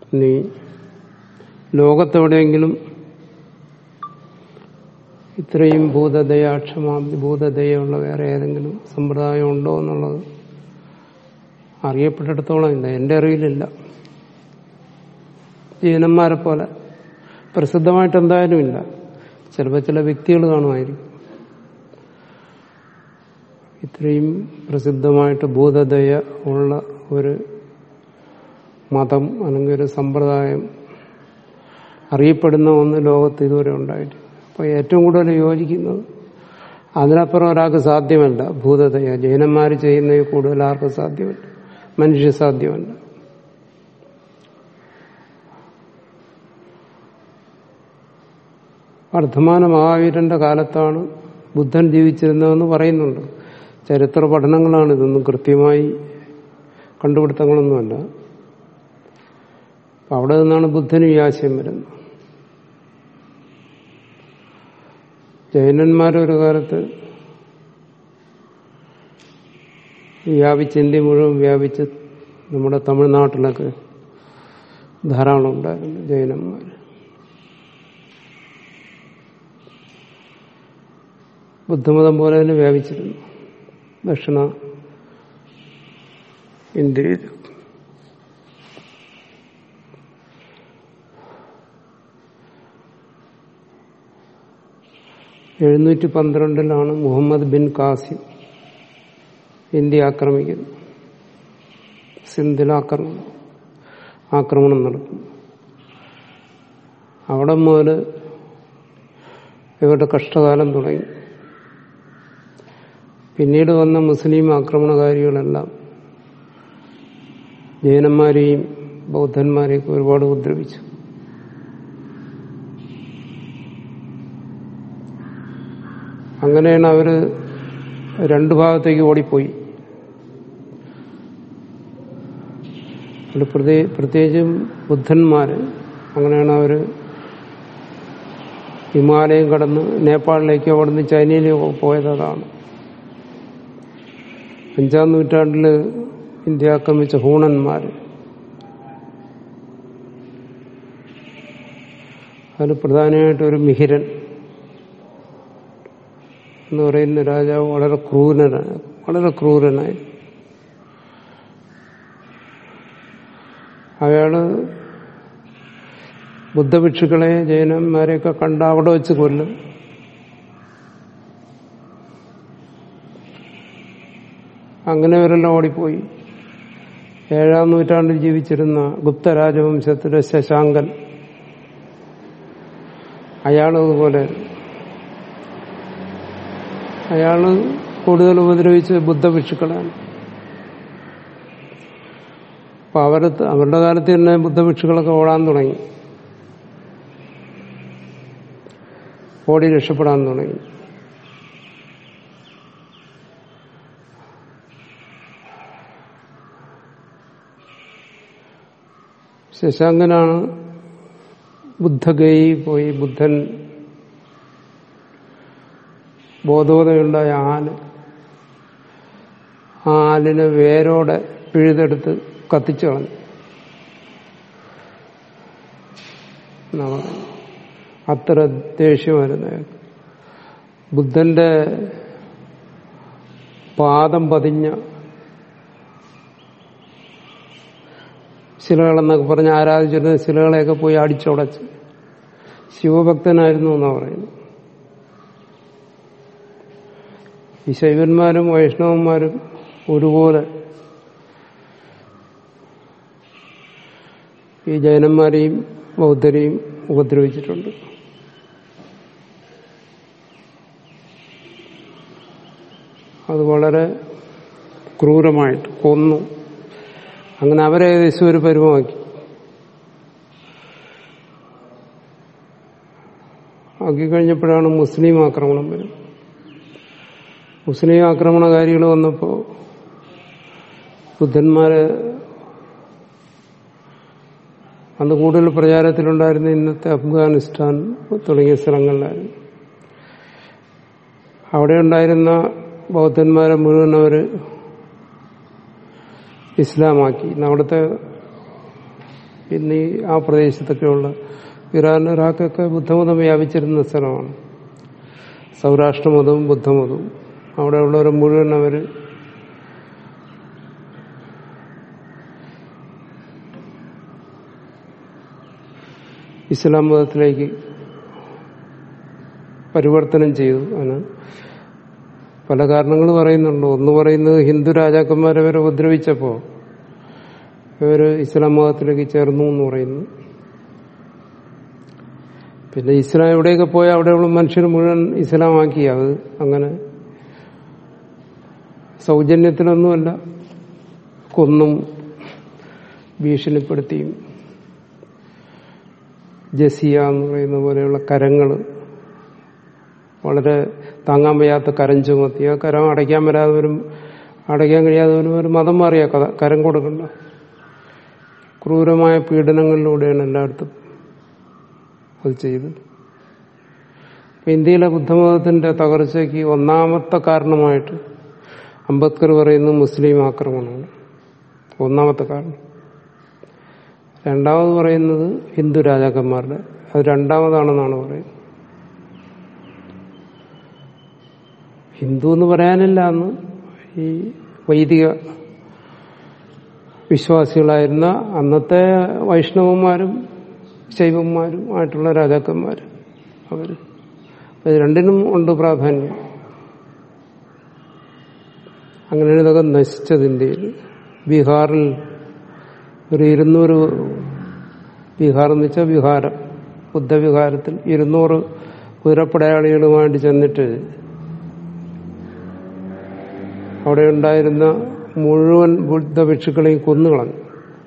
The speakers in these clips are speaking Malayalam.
നീ ലോകത്തെവിടെയെങ്കിലും ഇത്രയും ഭൂതദയാക്ഷമാബ്ദി ഭൂതദയുള്ള വേറെ ഏതെങ്കിലും സമ്പ്രദായം ഉണ്ടോ എന്നുള്ളത് അറിയപ്പെട്ടിടത്തോളം ഇല്ല എന്റെ അറിവിലില്ല ജീവനന്മാരെ പോലെ പ്രസിദ്ധമായിട്ട് എന്തായാലും ഇല്ല ചിലപ്പോൾ ചില വ്യക്തികൾ കാണുമായിരിക്കും ഇത്രയും പ്രസിദ്ധമായിട്ട് ഭൂതദയ ഉള്ള ഒരു മതം അല്ലെങ്കിൽ ഒരു സമ്പ്രദായം അറിയപ്പെടുന്ന ഒന്ന് ലോകത്ത് ഇതുവരെ ഉണ്ടായിട്ട് അപ്പോൾ ഏറ്റവും കൂടുതൽ യോജിക്കുന്നത് അതിനപ്പുറം ഒരാൾക്ക് സാധ്യമല്ല ഭൂതദയ ജൈനന്മാർ ചെയ്യുന്നതിൽ കൂടുതൽ ആർക്കും സാധ്യമല്ല മനുഷ്യ സാധ്യമല്ല വർദ്ധമാന മഹാവീരന്റെ കാലത്താണ് ബുദ്ധൻ ജീവിച്ചിരുന്നതെന്ന് പറയുന്നുണ്ട് ചരിത്ര പഠനങ്ങളാണ് ഇതൊന്നും കൃത്യമായി കണ്ടുപിടുത്തങ്ങളൊന്നുമല്ല അപ്പൊ അവിടെ നിന്നാണ് ബുദ്ധന് ഈ ആശയം വരുന്നത് ജൈനന്മാരൊരു കാലത്ത് വ്യാപിച്ച് ഇന്ത്യ മുഴുവൻ വ്യാപിച്ച് നമ്മുടെ തമിഴ്നാട്ടിലൊക്കെ ധാരാളം ഉണ്ടായിരുന്നു ജൈനന്മാർ ബുദ്ധമതം പോലെ തന്നെ വ്യാപിച്ചിരുന്നു ദക്ഷിണ ഇന്ത്യയിൽ എഴുന്നൂറ്റി പന്ത്രണ്ടിലാണ് മുഹമ്മദ് ബിൻ കാസിം ഇന്ത്യ ആക്രമിക്കുന്നത് സിന്ധിൽ ആക്രമണം ആക്രമണം നടത്തുന്നു അവിടെ മുതൽ ഇവരുടെ കഷ്ടകാലം തുടങ്ങി പിന്നീട് വന്ന മുസ്ലിം ആക്രമണകാരികളെല്ലാം ജൈനന്മാരെയും ബൗദ്ധന്മാരെയൊക്കെ ഒരുപാട് ഉപദ്രവിച്ചു അങ്ങനെയാണ് അവര് രണ്ടു ഭാഗത്തേക്ക് ഓടിപ്പോയി അത് പ്രത്യേ- പ്രത്യേകിച്ചും ബുദ്ധന്മാര് അങ്ങനെയാണ് അവര് ഹിമാലയം കടന്ന് നേപ്പാളിലേക്കോ അവിടുന്ന് ചൈനയിലേക്കോ പോയത് അതാണ് അഞ്ചാം നൂറ്റാണ്ടില് ഇന്ത്യ ആക്രമിച്ച ഹൂണന്മാര് അതിൽ പ്രധാനമായിട്ട് ഒരു മിഹിരൻ എന്ന് പറയുന്ന രാജാവ് വളരെ ക്രൂരനാണ് വളരെ ക്രൂരനായി അയാള് ബുദ്ധഭിക്ഷുക്കളെ ജൈനന്മാരെയൊക്കെ കണ്ട അവിടെ വെച്ച് കൊല്ലും അങ്ങനെ അവരെല്ലാം ഓടിപ്പോയി ഏഴാം നൂറ്റാണ്ടിൽ ജീവിച്ചിരുന്ന ഗുപ്ത രാജവംശത്തിലെ ശശാങ്കൻ അയാളും അതുപോലെ അയാള് കൂടുതൽ ഉപദ്രവിച്ച് ബുദ്ധഭിക്ഷുക്കളാണ് അപ്പൊ അവര് അവരുടെ കാലത്ത് തന്നെ ബുദ്ധഭിക്ഷുക്കളൊക്കെ ഓടാൻ തുടങ്ങി ഓടി രക്ഷപ്പെടാൻ തുടങ്ങി ശശാങ്കനാണ് ബുദ്ധഗയി പോയി ബുദ്ധൻ ബോധോദയുണ്ടായ ആല് ആ ആലിനെ വേരോടെ പിഴുതെടുത്ത് കത്തിച്ചു കളഞ്ഞു എന്നാ പറയുന്നത്. അത്ര ദേഷ്യമായിരുന്നു അയാൾക്ക് ബുദ്ധന്റെ പാദം പതിഞ്ഞ ശിലകളെന്നൊക്കെ പറഞ്ഞ് ആരാധിച്ചിരുന്ന ശിലകളെയൊക്കെ പോയി അടിച്ചുടച്ച് ശിവഭക്തനായിരുന്നു എന്നാ പറയുന്നത് ഈ ശൈവന്മാരും വൈഷ്ണവന്മാരും ഒരുപോലെ ഈ ജൈനന്മാരെയും ബൗദ്ധരെയും ഉപദ്രവിച്ചിട്ടുണ്ട് അത് വളരെ ക്രൂരമായിട്ട് കൊന്നു അങ്ങനെ അവരെ ഏകദേശം ഒരു പരുവമാക്കി ആക്കി കഴിഞ്ഞപ്പോഴാണ് മുസ്ലിം ആക്രമണം വരും മുസ്ലിം ആക്രമണകാരികൾ വന്നപ്പോൾ ബുദ്ധന്മാരെ അന്ന് കൂടുതൽ പ്രചാരത്തിലുണ്ടായിരുന്ന ഇന്നത്തെ അഫ്ഗാനിസ്ഥാൻ തുടങ്ങിയ സ്ഥലങ്ങളിലായിരുന്നു അവിടെ ഉണ്ടായിരുന്ന ബൗദ്ധന്മാരെ മുഴുവൻ അവർ ഇസ്ലാമാക്കി ഇന്ന് അവിടുത്തെ പിന്നെ ഈ ആ പ്രദേശത്തൊക്കെയുള്ള ഇറാൻ ഇറാഖൊക്കെ ബുദ്ധമതം വ്യാപിച്ചിരുന്ന സ്ഥലമാണ് സൗരാഷ്ട്രമതവും ബുദ്ധമതവും അവിടെയുള്ളവർ മുഴുവൻ അവർ ഇസ്ലാം മതത്തിലേക്ക് പരിവർത്തനം ചെയ്തു അതിന് പല കാരണങ്ങൾ പറയുന്നുണ്ട് ഒന്ന് പറയുന്നത് ഹിന്ദു രാജാക്കന്മാരെ വരെ ഉപദ്രവിച്ചപ്പോൾ ഇവർ ഇസ്ലാം മതത്തിലേക്ക് ചേർന്നു എന്ന് പറയുന്നു പിന്നെ ഇസ്ലാം എവിടെയൊക്കെ പോയാൽ അവിടെയുള്ള മനുഷ്യർ മുഴുവൻ ഇസ്ലാമാക്കി അത് അങ്ങനെ സൗജന്യത്തിലൊന്നുമല്ല കൊന്നും ഭീഷണിപ്പെടുത്തിയും ജസിയ എന്ന് പറയുന്ന പോലെയുള്ള കരങ്ങൾ വളരെ താങ്ങാൻ വയ്യാത്ത കരം ചുമത്തി ആ കരം അടയ്ക്കാൻ വരാതെ വരും അടയ്ക്കാൻ കഴിയാതെ വരും ഒരു മതം മാറിയ കഥ കരം കൊടുക്കണ്ട ക്രൂരമായ പീഡനങ്ങളിലൂടെയാണ് എല്ലായിടത്തും അത് ചെയ്തത് ഇപ്പൊ ഇന്ത്യയിലെ ബുദ്ധമതത്തിന്റെ തകർച്ചയ്ക്ക് ഒന്നാമത്തെ കാരണമായിട്ട് അംബേദ്കർ പറയുന്നത് മുസ്ലിം ആക്രമണമാണ് ഒന്നാമത്തെ കാരണം രണ്ടാമത് പറയുന്നത് ഹിന്ദു രാജാക്കന്മാരുടെ അത് രണ്ടാമതാണെന്നാണ് പറയുന്നത് ഹിന്ദു എന്ന് പറയാനില്ല അന്ന് ഈ വൈദിക വിശ്വാസികളായിരുന്ന അന്നത്തെ വൈഷ്ണവന്മാരും ശൈവന്മാരും ആയിട്ടുള്ള രാജാക്കന്മാർ അവർ രണ്ടിനും ഉണ്ട് പ്രാധാന്യം അങ്ങനെ ഇതൊക്കെ നശിച്ചത് ഇന്ത്യയിൽ ബീഹാറിൽ ഒരു ഇരുന്നൂറ് ബീഹാർ എന്ന് വെച്ചാൽ വിഹാരം ബുദ്ധവിഹാരത്തിൽ ഇരുന്നൂറ് കുതിരപ്പടയാളികളുമായിട്ട് ചെന്നിട്ട് അവിടെ ഉണ്ടായിരുന്ന മുഴുവൻ ബുദ്ധഭിക്ഷുക്കളെയും കൊന്നുകളഞ്ഞു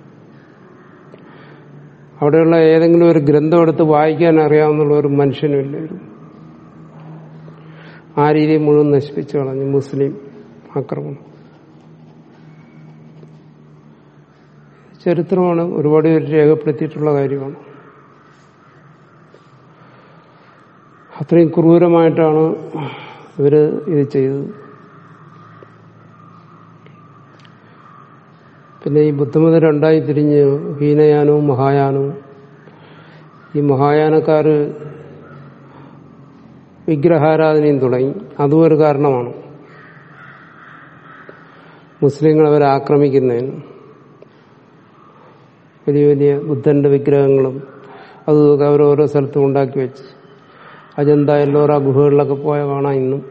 അവിടെയുള്ള ഏതെങ്കിലും ഒരു ഗ്രന്ഥം എടുത്ത് വായിക്കാൻ അറിയാവുന്ന ഒരു മനുഷ്യനുമില്ലായിരുന്നു ആ രീതിയിൽ മുഴുവൻ നശിപ്പിച്ചു കളഞ്ഞു മുസ്ലിം ആക്രമണം ചരിത്രമാണ് ഒരുപാട് പേര് രേഖപ്പെടുത്തിയിട്ടുള്ള കാര്യമാണ് അത്രയും ക്രൂരമായിട്ടാണ് ഇവര് ഇത് ചെയ്തത് പിന്നെ ഈ ബുദ്ധമതം രണ്ടായി തിരിഞ്ഞ് ഹീനയാനവും മഹായാനവും ഈ മഹായാനക്കാര് വിഗ്രഹാരാധനയും തുടങ്ങി അതും ഒരു കാരണമാണ് മുസ്ലിങ്ങൾ അവരെ ആക്രമിക്കുന്നതിന് വലിയ വലിയ ബുദ്ധന്റെ വിഗ്രഹങ്ങളും അതുമൊക്കെ അവർ ഓരോ സ്ഥലത്തും ഉണ്ടാക്കി വെച്ച് അജന്ത എല്ലോറ ഗുഹകളിലൊക്കെ പോയ കാണാം ഇന്നും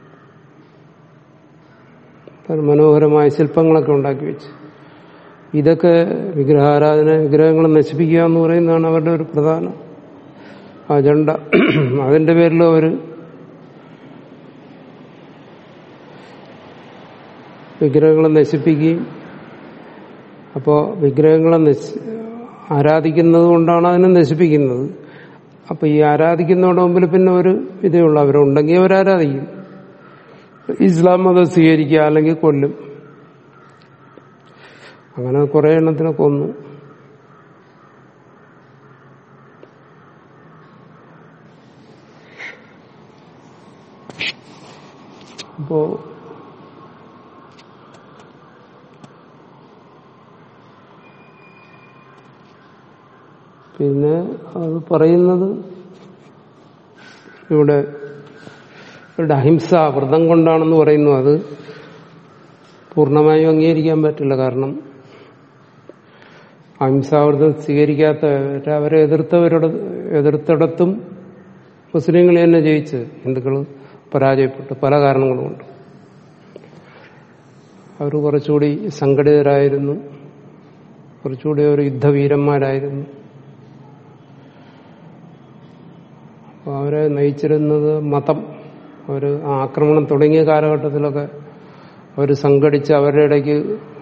മനോഹരമായ ശില്പങ്ങളൊക്കെ ഉണ്ടാക്കി വെച്ച് ഇതൊക്കെ വിഗ്രഹാരാധന വിഗ്രഹങ്ങൾ നശിപ്പിക്കുക എന്ന് പറയുന്നതാണ് അവരുടെ ഒരു പ്രധാന അജണ്ട അതിന്റെ പേരിൽ അവർ വിഗ്രഹങ്ങളെ നശിപ്പിക്കുകയും അപ്പോൾ വിഗ്രഹങ്ങളെ നശി ആരാധിക്കുന്നത് കൊണ്ടാണ് അതിനെ നശിപ്പിക്കുന്നത് അപ്പൊ ഈ ആരാധിക്കുന്നവരുടെ മുമ്പിൽ പിന്നെ ഒരു ഇതേ ഉള്ളൂ അവരുണ്ടെങ്കിൽ അവരാരാധിക്കും ഇസ്ലാം മതം സ്വീകരിക്കുക അല്ലെങ്കിൽ കൊല്ലും അങ്ങനെ കുറെ എണ്ണത്തിനെ കൊന്നു അപ്പോ പിന്നെ അത് പറയുന്നത് ഇവിടെ ഇവിടെ അഹിംസ വ്രതം കൊണ്ടാണെന്ന് പറയുന്നു അത് പൂർണ്ണമായും അംഗീകരിക്കാൻ പറ്റില്ല കാരണം അഹിംസാവ്രതം സ്വീകരിക്കാത്ത അവരെ എതിർത്തവരുടെ എതിർത്തിടത്തും മുസ്ലിങ്ങൾ തന്നെ ജയിച്ച് ഹിന്ദുക്കൾ പരാജയപ്പെട്ടു പല കാരണങ്ങളുമുണ്ട് അവർ കുറച്ചുകൂടി സംഘടിതരായിരുന്നു കുറച്ചുകൂടി ഒരു യുദ്ധവീരന്മാരായിരുന്നു അപ്പോൾ അവരെ നയിച്ചിരുന്നത് മതം അവർ ആക്രമണം തുടങ്ങിയ കാലഘട്ടത്തിലൊക്കെ അവർ സംഘടിച്ച് അവരുടെ ഇടയ്ക്ക്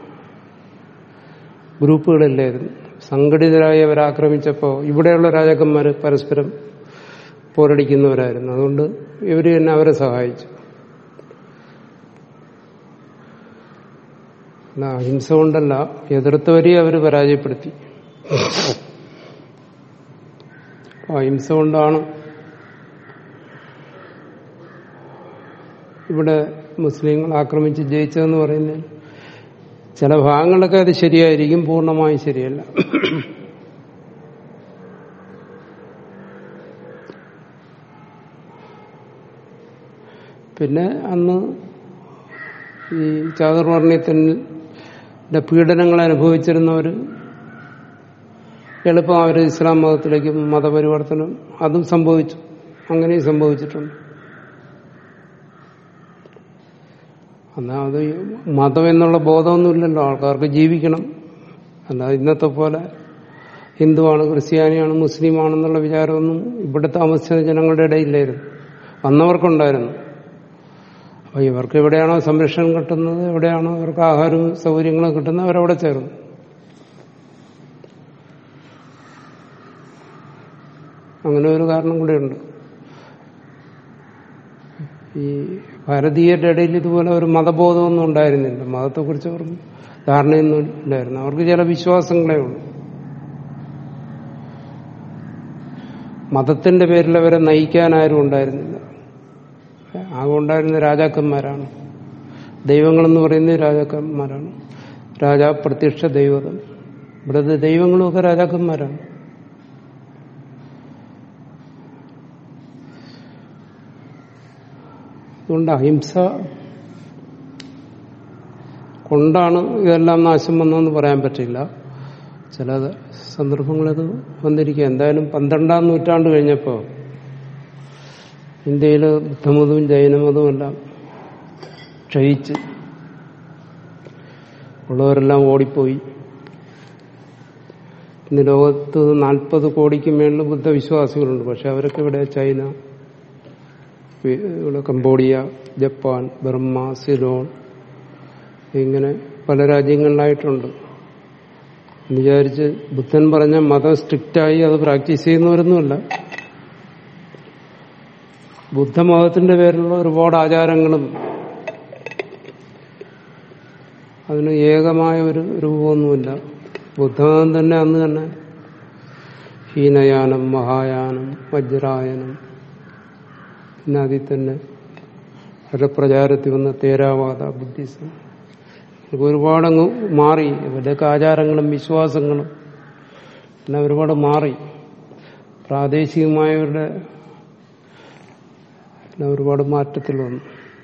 ഗ്രൂപ്പുകളില്ലായിരുന്നു സംഘടിതരായി അവർ ആക്രമിച്ചപ്പോൾ ഇവിടെയുള്ള രാജാക്കന്മാർ പരസ്പരം പോരടിക്കുന്നവരായിരുന്നു അതുകൊണ്ട് ഇവർ തന്നെ അവരെ സഹായിച്ചു അല്ല അഹിംസ കൊണ്ടല്ല എതിർത്തവരെ അവർ പരാജയപ്പെടുത്തി അഹിംസ കൊണ്ടാണ് ഇവിടെ മുസ്ലിങ്ങൾ ആക്രമിച്ച് ജയിച്ചതെന്ന് പറയുന്നത് ചില ഭാഗങ്ങളൊക്കെ അത് ശരിയായിരിക്കും പൂർണ്ണമായും ശരിയല്ല പിന്നെ അന്ന് ഈ ചാതുർവർണ്ണയത്തിൻ്റെ പീഡനങ്ങൾ അനുഭവിച്ചിരുന്നവർ എളുപ്പം അവർ ഇസ്ലാം മതത്തിലേക്ക് മതപരിവർത്തനം അതും സംഭവിച്ചു അങ്ങനെയും സംഭവിച്ചിട്ടുണ്ട് എന്നാൽ അത് മതം എന്നുള്ള ബോധമൊന്നുമില്ലല്ലോ ആൾക്കാർക്ക് ജീവിക്കണം അല്ല ഇന്നത്തെ പോലെ ഹിന്ദുവാണ് ക്രിസ്ത്യാനിയാണ് മുസ്ലിമാണെന്നുള്ള വിചാരമൊന്നും ഇവിടെ താമസിച്ച ജനങ്ങളുടെ ഇടയില്ലായിരുന്നു വന്നവർക്കുണ്ടായിരുന്നു അപ്പൊ ഇവർക്ക് എവിടെയാണോ സംരക്ഷണം കിട്ടുന്നത് എവിടെയാണോ ഇവർക്ക് ആഹാരവും സൗകര്യങ്ങളും കിട്ടുന്നത് അവരവിടെ ചേർന്നു അങ്ങനെ ഒരു കാരണം കൂടെയുണ്ട് ഈ ഭാരതീയരുടെ ഇടയിൽ ഇതുപോലെ ഒരു മതബോധമൊന്നും ഉണ്ടായിരുന്നില്ല മതത്തെക്കുറിച്ച് അവർക്ക് ധാരണയൊന്നും ഇല്ലായിരുന്നു അവർക്ക് ചില വിശ്വാസങ്ങളേ ഉള്ളൂ മതത്തിന്റെ പേരിൽ അവരെ നയിക്കാൻ ആരും ഉണ്ടായിരുന്നില്ല ആകെ ഉണ്ടായിരുന്ന രാജാക്കന്മാരാണ് ദൈവങ്ങളെന്ന് പറയുന്നത് രാജാക്കന്മാരാണ് രാജാ പ്രത്യക്ഷ ദൈവതം ഇവിടുത്തെ ദൈവങ്ങളുമൊക്കെ രാജാക്കന്മാരാണ് അതുകൊണ്ട് അഹിംസ കൊണ്ടാണ് ഇതെല്ലാം നാശം വന്നതെന്ന് പറയാൻ പറ്റില്ല ചില സന്ദർഭങ്ങളത് വന്നിരിക്കുക എന്തായാലും പന്ത്രണ്ടാം നൂറ്റാണ്ട് കഴിഞ്ഞപ്പോൾ ഇന്ത്യയിൽ ബുദ്ധമതവും ജൈനമതവും എല്ലാം ക്ഷയിച്ച് ഉള്ളവരെല്ലാം ഓടിപ്പോയി ഇന്ന് ലോകത്ത് നാൽപ്പത് കോടിക്ക് മേളിൽ ബുദ്ധവിശ്വാസികളുണ്ട് പക്ഷെ അവരൊക്കെ ഇവിടെ ചൈന ഇവിടെ കംബോഡിയ ജപ്പാൻ ബർമ്മ സിലോൺ ഇങ്ങനെ പല രാജ്യങ്ങളിലായിട്ടുണ്ട് എന്ന് വിചാരിച്ച് ബുദ്ധൻ പറഞ്ഞ മതം സ്ട്രിക്റ്റായി അത് പ്രാക്ടീസ് ചെയ്യുന്നവരൊന്നുമല്ല ബുദ്ധമതത്തിന്റെ പേരിലുള്ള ഒരുപാട് ആചാരങ്ങളും അതിന് ഏകമായ ഒരു രൂപമൊന്നുമില്ല ബുദ്ധമതം തന്നെ അന്ന് തന്നെ ഹീനയാനം മഹായാനം വജ്രായനം പിന്നെ അതിൽ തന്നെ വളരെ പ്രചാരത്തിൽ വന്ന തേരാവാദ ബുദ്ധിസം ഇതൊക്കെ ഒരുപാടങ്ങ് മാറി ഇവരുടെയൊക്കെ ആചാരങ്ങളും വിശ്വാസങ്ങളും എല്ലാം ഒരുപാട് മാറി പ്രാദേശികമായവരുടെ എല്ലാം ഒരുപാട് മാറ്റത്തിൽ വന്നു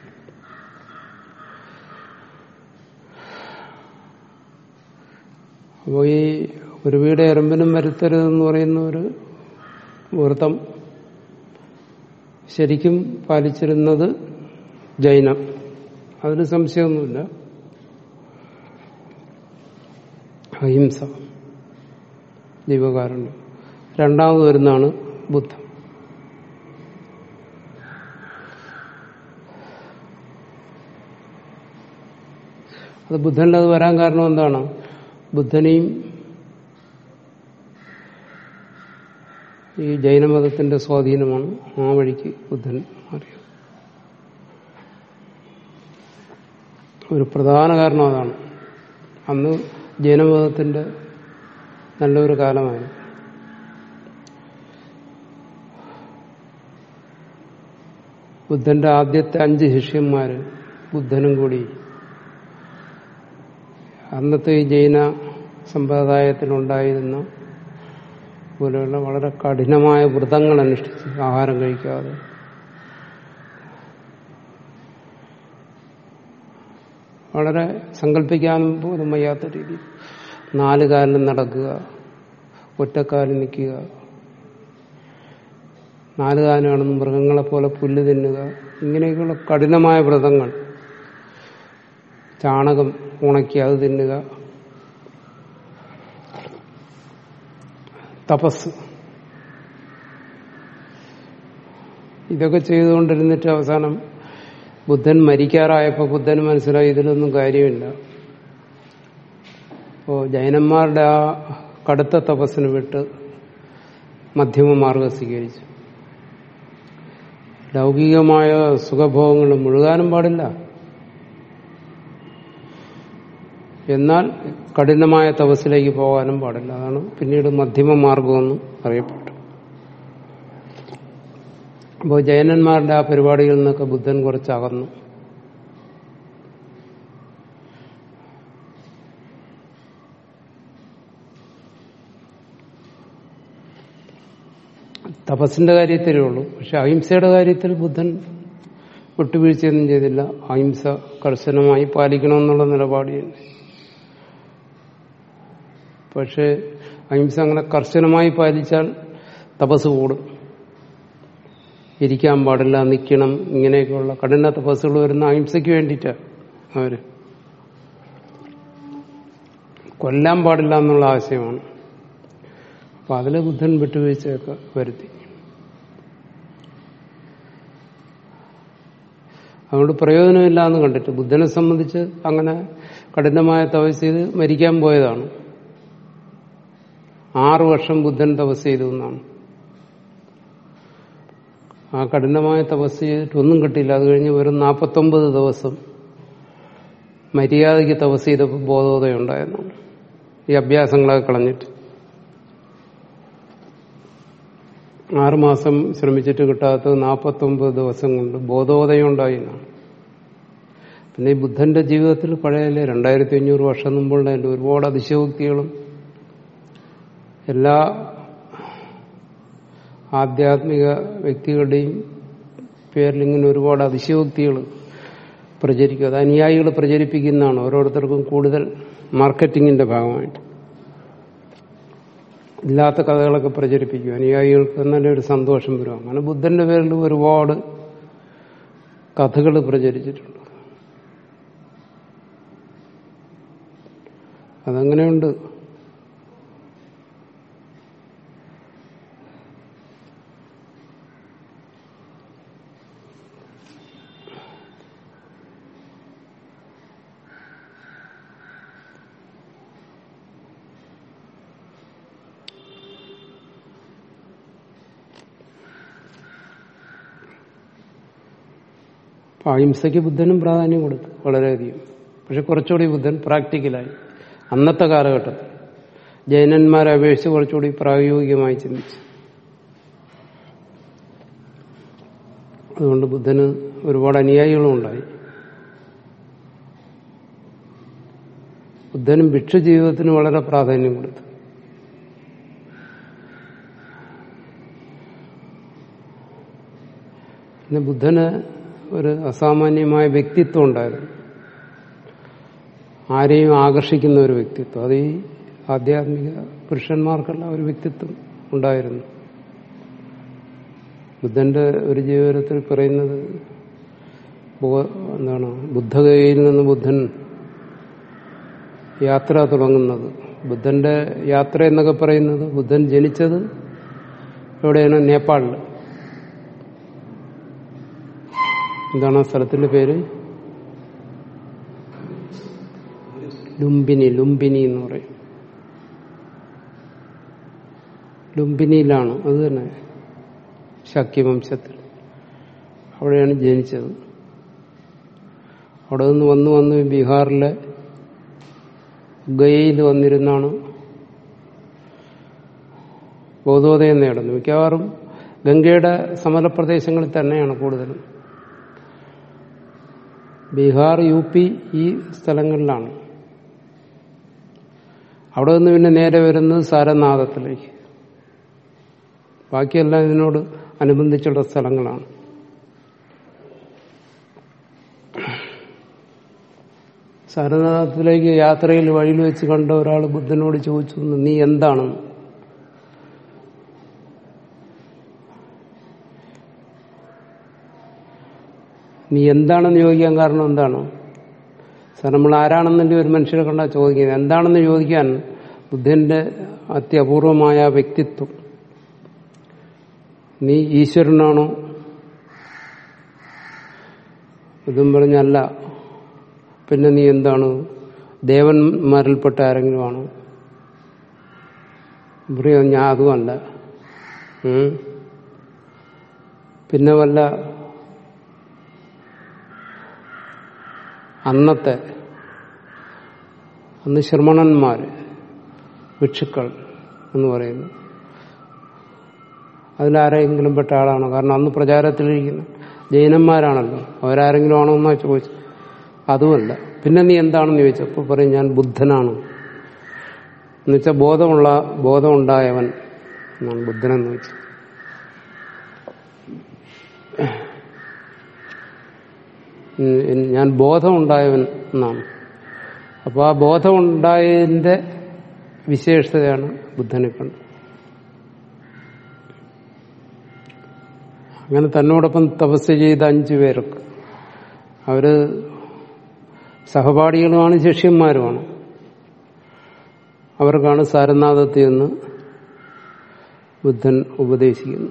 അപ്പോൾ ഈ ഒരു വീട് എറമ്പിനും വരുത്തരുതെന്ന് പറയുന്ന ഒരു വ്രതം ശരിക്കും പാലിച്ചിരുന്നത് ജൈനം അതിന് സംശയമൊന്നുമില്ല അഹിംസ ജീവകാരുണ്യം രണ്ടാമത് വരുന്നതാണ് ബുദ്ധം അത് ബുദ്ധന്റെ അത് വരാൻ കാരണം എന്താണ് ബുദ്ധനെയും ഈ ജൈനമതത്തിന്റെ സ്വാധീനമാണ് ആ വഴിക്ക് ബുദ്ധൻ മാറിയത് ഒരു പ്രധാന കാരണം അതാണ് അന്ന് ജൈനമതത്തിന്റെ നല്ലൊരു കാലമായിരുന്നു ബുദ്ധന്റെ ആദ്യത്തെ അഞ്ച് ശിഷ്യന്മാര് ബുദ്ധനും കൂടി അന്നത്തെ ഈ ജൈന സമ്പ്രദായത്തിലുണ്ടായിരുന്ന പോലെയുള്ള വളരെ കഠിനമായ വ്രതങ്ങൾ അനുഷ്ഠിച്ച് ആഹാരം കഴിക്കാതെ വളരെ സങ്കല്പിക്കാൻ പോലും വയ്യാത്ത രീതി നാല് കാലിൽ നടക്കുക ഒറ്റക്കാലിൽ നിൽക്കുക നാല് കാലാണെന്ന് മൃഗങ്ങളെ പോലെ പുല്ല് തിന്നുക ഇങ്ങനെയൊക്കെയുള്ള കഠിനമായ വ്രതങ്ങൾ ചാണകം ഉണക്കി അത് തിന്നുക തപസ് ഇതൊക്കെ ചെയ്തുകൊണ്ടിരുന്നിട്ട് അവസാനം ബുദ്ധൻ മരിക്കാറായപ്പോൾ ബുദ്ധന് മനസ്സിലായി ഇതിലൊന്നും കാര്യമില്ല അപ്പോൾ ജൈനന്മാരുടെ ആ കടുത്ത തപസ്സിന് വിട്ട് മധ്യമ മാർഗം സ്വീകരിച്ചു ലൗകികമായ സുഖഭോഗങ്ങൾ മുഴുകാനും പാടില്ല എന്നാൽ കഠിനമായ തപസ്സിലേക്ക് പോകാനും പാടില്ല അതാണ് പിന്നീട് മധ്യമ മാർഗമെന്ന് അറിയപ്പെട്ടു അപ്പോൾ ജൈനന്മാരുടെ ആ പരിപാടികളിൽ നിന്നൊക്കെ ബുദ്ധൻ കുറച്ച് അകന്നു തപസ്സിന്റെ കാര്യത്തിലേ ഉള്ളൂ പക്ഷെ അഹിംസയുടെ കാര്യത്തിൽ ബുദ്ധൻ വിട്ടുവീഴ്ചയൊന്നും ചെയ്തില്ല അഹിംസ കർശനമായി പാലിക്കണമെന്നുള്ള നിലപാട് തന്നെ പക്ഷേ അഹിംസ അങ്ങനെ കർശനമായി പാലിച്ചാൽ തപസ് കൂടും ഇരിക്കാൻ പാടില്ല നിൽക്കണം ഇങ്ങനെയൊക്കെയുള്ള കഠിന തപസ്സുകൾ വരുന്ന അഹിംസയ്ക്ക് വേണ്ടിയിട്ടാണ് അവര് കൊല്ലാൻ പാടില്ല എന്നുള്ള ആശയമാണ് അപ്പൊ അതിൽ ബുദ്ധൻ വിട്ടുവീഴ്ചയൊക്കെ വരുത്തി അതുകൊണ്ട് പ്രയോജനമില്ല എന്ന് കണ്ടിട്ട് ബുദ്ധനെ സംബന്ധിച്ച് അങ്ങനെ കഠിനമായ തപസ് ചെയ്ത് മരിക്കാൻ പോയതാണ് ആറു വർഷം ബുദ്ധൻ തപസ് ചെയ്തു എന്നാണ് ആ കഠിനമായ തപസ് ചെയ്തിട്ട് ഒന്നും കിട്ടിയില്ല അത് കഴിഞ്ഞ് വെറും നാൽപ്പത്തൊമ്പത് ദിവസം മര്യാദയ്ക്ക് തപസ് ചെയ്തപ്പോൾ ബോധോദയം ഉണ്ടായിരുന്നു ഈ അഭ്യാസങ്ങളൊക്കെ കളഞ്ഞിട്ട് ആറുമാസം ശ്രമിച്ചിട്ട് കിട്ടാത്തത് നാൽപ്പത്തൊമ്പത് ദിവസം കൊണ്ട് ബോധോദയം ഉണ്ടായി എന്നാണ് പിന്നെ ഈ ബുദ്ധന്റെ ജീവിതത്തിൽ പഴയല്ലേ രണ്ടായിരത്തി അഞ്ഞൂറ് വർഷം മുമ്പുള്ളതിന്റെ ഒരുപാട് അതിശയോക്തികളും എല്ലാ ആധ്യാത്മിക വ്യക്തികളുടെയും പേരിൽ ഇങ്ങനെ ഒരുപാട് അതിശയോക്തികൾ പ്രചരിക്കും അത് അനുയായികൾ പ്രചരിപ്പിക്കുന്നതാണ് ഓരോരുത്തർക്കും കൂടുതൽ മാർക്കറ്റിങ്ങിന്റെ ഭാഗമായിട്ട് ഇല്ലാത്ത കഥകളൊക്കെ പ്രചരിപ്പിക്കും അനുയായികൾക്ക് തന്നെ ഒരു സന്തോഷം വരും അങ്ങനെ ബുദ്ധന്റെ പേരിൽ ഒരുപാട് കഥകൾ പ്രചരിച്ചിട്ടുണ്ട് അതങ്ങനെയുണ്ട് അപ്പൊ അഹിംസയ്ക്ക് ബുദ്ധനും പ്രാധാന്യം കൊടുത്തു വളരെയധികം പക്ഷെ കുറച്ചുകൂടി ബുദ്ധൻ പ്രാക്ടിക്കലായി അന്നത്തെ കാലഘട്ടത്തിൽ ജൈനന്മാരെ അപേക്ഷിച്ച് കുറച്ചുകൂടി പ്രായോഗികമായി ചിന്തിച്ചു അതുകൊണ്ട് ബുദ്ധന് ഒരുപാട് അനുയായികളും ഉണ്ടായി ബുദ്ധനും ഭിക്ഷു ജീവിതത്തിന് വളരെ പ്രാധാന്യം കൊടുത്തു പിന്നെ ബുദ്ധന് ഒരു അസാമാന്യമായ വ്യക്തിത്വം ഉണ്ടായിരുന്നു ആരെയും ആകർഷിക്കുന്ന ഒരു വ്യക്തിത്വം അത് ഈ ആധ്യാത്മിക പുരുഷന്മാർക്കെല്ലാം ഒരു വ്യക്തിത്വം ഉണ്ടായിരുന്നു ബുദ്ധന്റെ ഒരു ജീവിതത്തിൽ പറയുന്നത് ബോ- എന്താണ് ബുദ്ധഗയയിൽ നിന്ന് ബുദ്ധൻ യാത്ര തുടങ്ങുന്നത് ബുദ്ധന്റെ യാത്ര എന്നൊക്കെ പറയുന്നത് ബുദ്ധൻ ജനിച്ചത് എവിടെയാണ് നേപ്പാളിൽ എന്താണ് ആ സ്ഥലത്തിന്റെ പേര് ലുംബിനി ലുംബിനി എന്ന് പറയും ലുംബിനിയിലാണ് അത് തന്നെ ശക്തിവംശത്തിൽ അവിടെയാണ് ജനിച്ചത് അവിടെ നിന്ന് വന്ന് വന്ന് ബീഹാറിലെ ഗയയിൽ വന്നിരുന്നാണ് ബോധോദയം നേടുന്നത് മിക്കവാറും ഗംഗയുടെ സമതലപ്രദേശങ്ങളിൽ തന്നെയാണ് കൂടുതലും ബീഹാർ യു പി ഈ സ്ഥലങ്ങളിലാണ് അവിടെ നിന്ന് പിന്നെ നേരെ വരുന്നത് സാരനാഥത്തിലേക്ക് ബാക്കിയെല്ലാം ഇതിനോട് അനുബന്ധിച്ചുള്ള സ്ഥലങ്ങളാണ് സാരനാഥത്തിലേക്ക് യാത്രയിൽ വഴിയിൽ വെച്ച് കണ്ട ഒരാൾ ബുദ്ധനോട് ചോദിച്ചു നീ എന്താണ് നീ എന്താണെന്ന് ചോദിക്കാൻ കാരണം എന്താണ് സാർ നമ്മൾ ആരാണെന്നെ ഒരു മനുഷ്യരെ കണ്ടാൽ ചോദിക്കുന്നത് എന്താണെന്ന് ചോദിക്കാൻ ബുദ്ധന്റെ അത്യപൂർവമായ വ്യക്തിത്വം നീ ഈശ്വരനാണോ ഇതും പറഞ്ഞല്ല പിന്നെ നീ എന്താണ് ദേവന്മാരിൽപ്പെട്ട ആരെങ്കിലും ആണോ പറയും ഞാൻ അതുമല്ല ഉം. പിന്നെ വല്ല അന്നത്തെ അന്ന് ശ്രമണന്മാര് ഭിക്ഷുക്കൾ എന്ന് പറയുന്നു അതിലാരെങ്കിലും പെട്ട ആളാണോ കാരണം അന്ന് പ്രചാരത്തിലിരിക്കുന്ന ജൈനന്മാരാണല്ലോ അവരാരെങ്കിലും ആണോ എന്നാ ചോദിച്ചു അതുമല്ല പിന്നെ നീ എന്താണെന്ന് ചോദിച്ചപ്പോൾ പറയും ഞാൻ ബുദ്ധനാണ് എന്നുവെച്ചാൽ ബോധമുള്ള ബോധമുണ്ടായവൻ എന്നാണ് ബുദ്ധനെന്ന് വെച്ചാൽ ഉം, ഞാൻ ബോധമുണ്ടായവൻ എന്നാണ് അപ്പോൾ ആ ബോധമുണ്ടായതിന്റെ വിശേഷതയാണ് ബുദ്ധനെ കണ്ടത് അങ്ങനെ തന്നോടൊപ്പം തപസ് ചെയ്ത അഞ്ചു പേർക്ക് അവര് സഹപാഠികളുമാണ് ശിഷ്യന്മാരുമാണ് അവർക്കാണ് സാരനാഥത്തിൽ നിന്ന് ബുദ്ധൻ ഉപദേശിക്കുന്നത്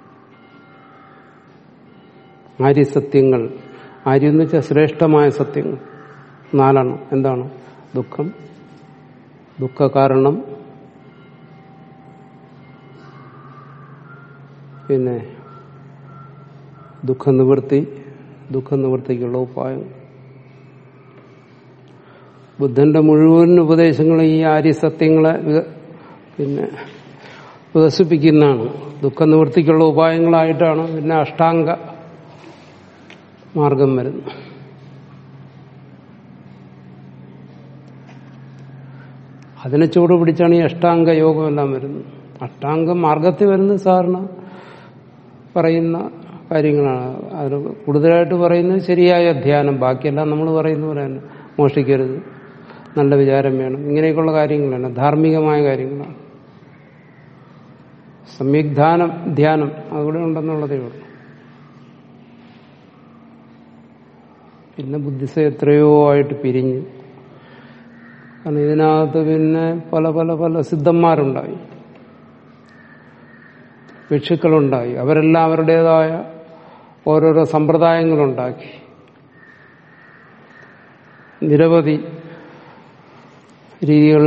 ആര്യസത്യങ്ങൾ ആര്യ എന്ന് വെച്ചാൽ ശ്രേഷ്ഠമായ സത്യങ്ങൾ നാലെണ്ണം എന്താണ് ദുഃഖം ദുഃഖകാരണം പിന്നെ ദുഃഖനിവൃത്തി ദുഃഖനിവൃത്തിക്കുള്ള ഉപായം ബുദ്ധന്റെ മുഴുവൻ ഉപദേശങ്ങളും ഈ ആര്യസത്യങ്ങളെ വിക- പിന്നെ വികസിപ്പിക്കുന്നതാണ് ദുഃഖനിവൃത്തിക്കുള്ള ഉപായങ്ങളായിട്ടാണ് പിന്നെ അഷ്ടാംഗ മാർഗം വരുന്നത് അതിനെ ചൂട് പിടിച്ചാണ് ഈ അഷ്ടാംഗ യോഗം എല്ലാം വരുന്നത് അഷ്ടാംഗ മാർഗത്തിൽ വരുന്നത് സാധാരണ പറയുന്ന കാര്യങ്ങളാണ് അത് കൂടുതലായിട്ട് പറയുന്നത് ശരിയായ ധ്യാനം ബാക്കിയെല്ലാം നമ്മൾ പറയുന്ന പോലെ തന്നെ മോഷ്ടിക്കരുത് നല്ല വിചാരം വേണം ഇങ്ങനെയൊക്കെയുള്ള കാര്യങ്ങളാണ് ധാർമ്മികമായ കാര്യങ്ങളാണ് സംയുഗ്ധാനം ധ്യാനം അതുകൂടെ ഉണ്ടെന്നുള്ളതേ ഉള്ളൂ പിന്നെ ബുദ്ധിസം എത്രയോ ആയിട്ട് പിരിഞ്ഞു കാരണം ഇതിനകത്ത് പിന്നെ പല പല പല സിദ്ധന്മാരുണ്ടായി ഭിക്ഷുക്കളുണ്ടായി അവരെല്ലാം അവരുടേതായ ഓരോരോ സമ്പ്രദായങ്ങളുണ്ടാക്കി നിരവധി രീതികൾ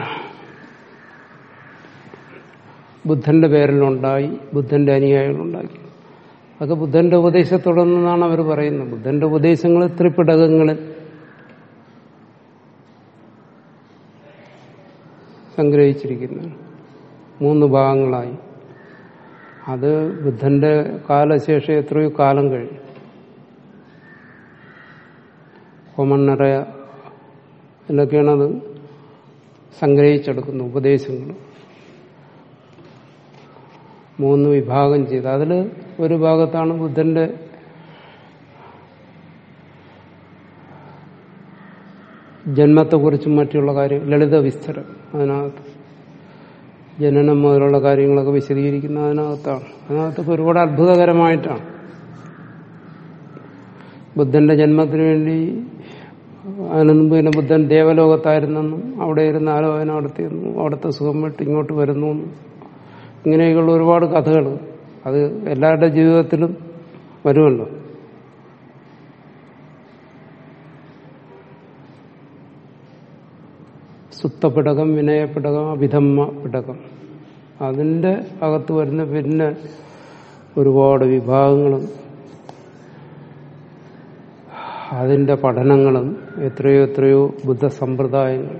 ബുദ്ധന്റെ പേരിലുണ്ടായി ബുദ്ധന്റെ അനുയായികളുണ്ടാക്കി അതൊക്കെ ബുദ്ധന്റെ ഉപദേശത്തുടർന്നാണ് അവർ പറയുന്നത് ബുദ്ധന്റെ ഉപദേശങ്ങൾ ത്രിപിടകങ്ങളിൽ സംഗ്രഹിച്ചിരിക്കുന്നതാണ് മൂന്ന് ഭാഗങ്ങളായി അത് ബുദ്ധന്റെ കാലശേഷം എത്രയോ കാലം കഴിഞ്ഞു കൊമണ്ണറ എന്നൊക്കെയാണ് അത് സംഗ്രഹിച്ചെടുക്കുന്നത് ഉപദേശങ്ങൾ മൂന്ന് വിഭാഗം ചെയ്ത് അതിൽ ഒരു ഭാഗത്താണ് ബുദ്ധന്റെ ജന്മത്തെക്കുറിച്ചും മറ്റുള്ള കാര്യം ലളിത വിസ്തരം അതിനകത്ത് ജനനം മുതലുള്ള കാര്യങ്ങളൊക്കെ വിശദീകരിക്കുന്ന അതിനകത്താണ് അതിനകത്തൊക്കെ ഒരുപാട് അത്ഭുതകരമായിട്ടാണ് ബുദ്ധന്റെ ജന്മത്തിന് വേണ്ടി അതിനു മുമ്പ് പിന്നെ ബുദ്ധൻ ദേവലോകത്തായിരുന്നെന്നും അവിടെ ഇരുന്ന് ആലോചന നടത്തിയെന്നും അവിടുത്തെ സുഖം വിട്ട് ഇങ്ങോട്ട് വരുന്നു എന്നും ഇങ്ങനെയൊക്കെയുള്ള ഒരുപാട് കഥകൾ അത് എല്ലാവരുടെ ജീവിതത്തിലും വരുമല്ലോ സുത്തപിടകം വിനയപിടകം അഭിധമ്മ പിടകം അതിന്റെ അകത്ത് വരുന്ന പിന്നെ ഒരുപാട് വിഭാഗങ്ങളും അതിന്റെ പഠനങ്ങളും എത്രയോ എത്രയോ ബുദ്ധ സമ്പ്രദായങ്ങൾ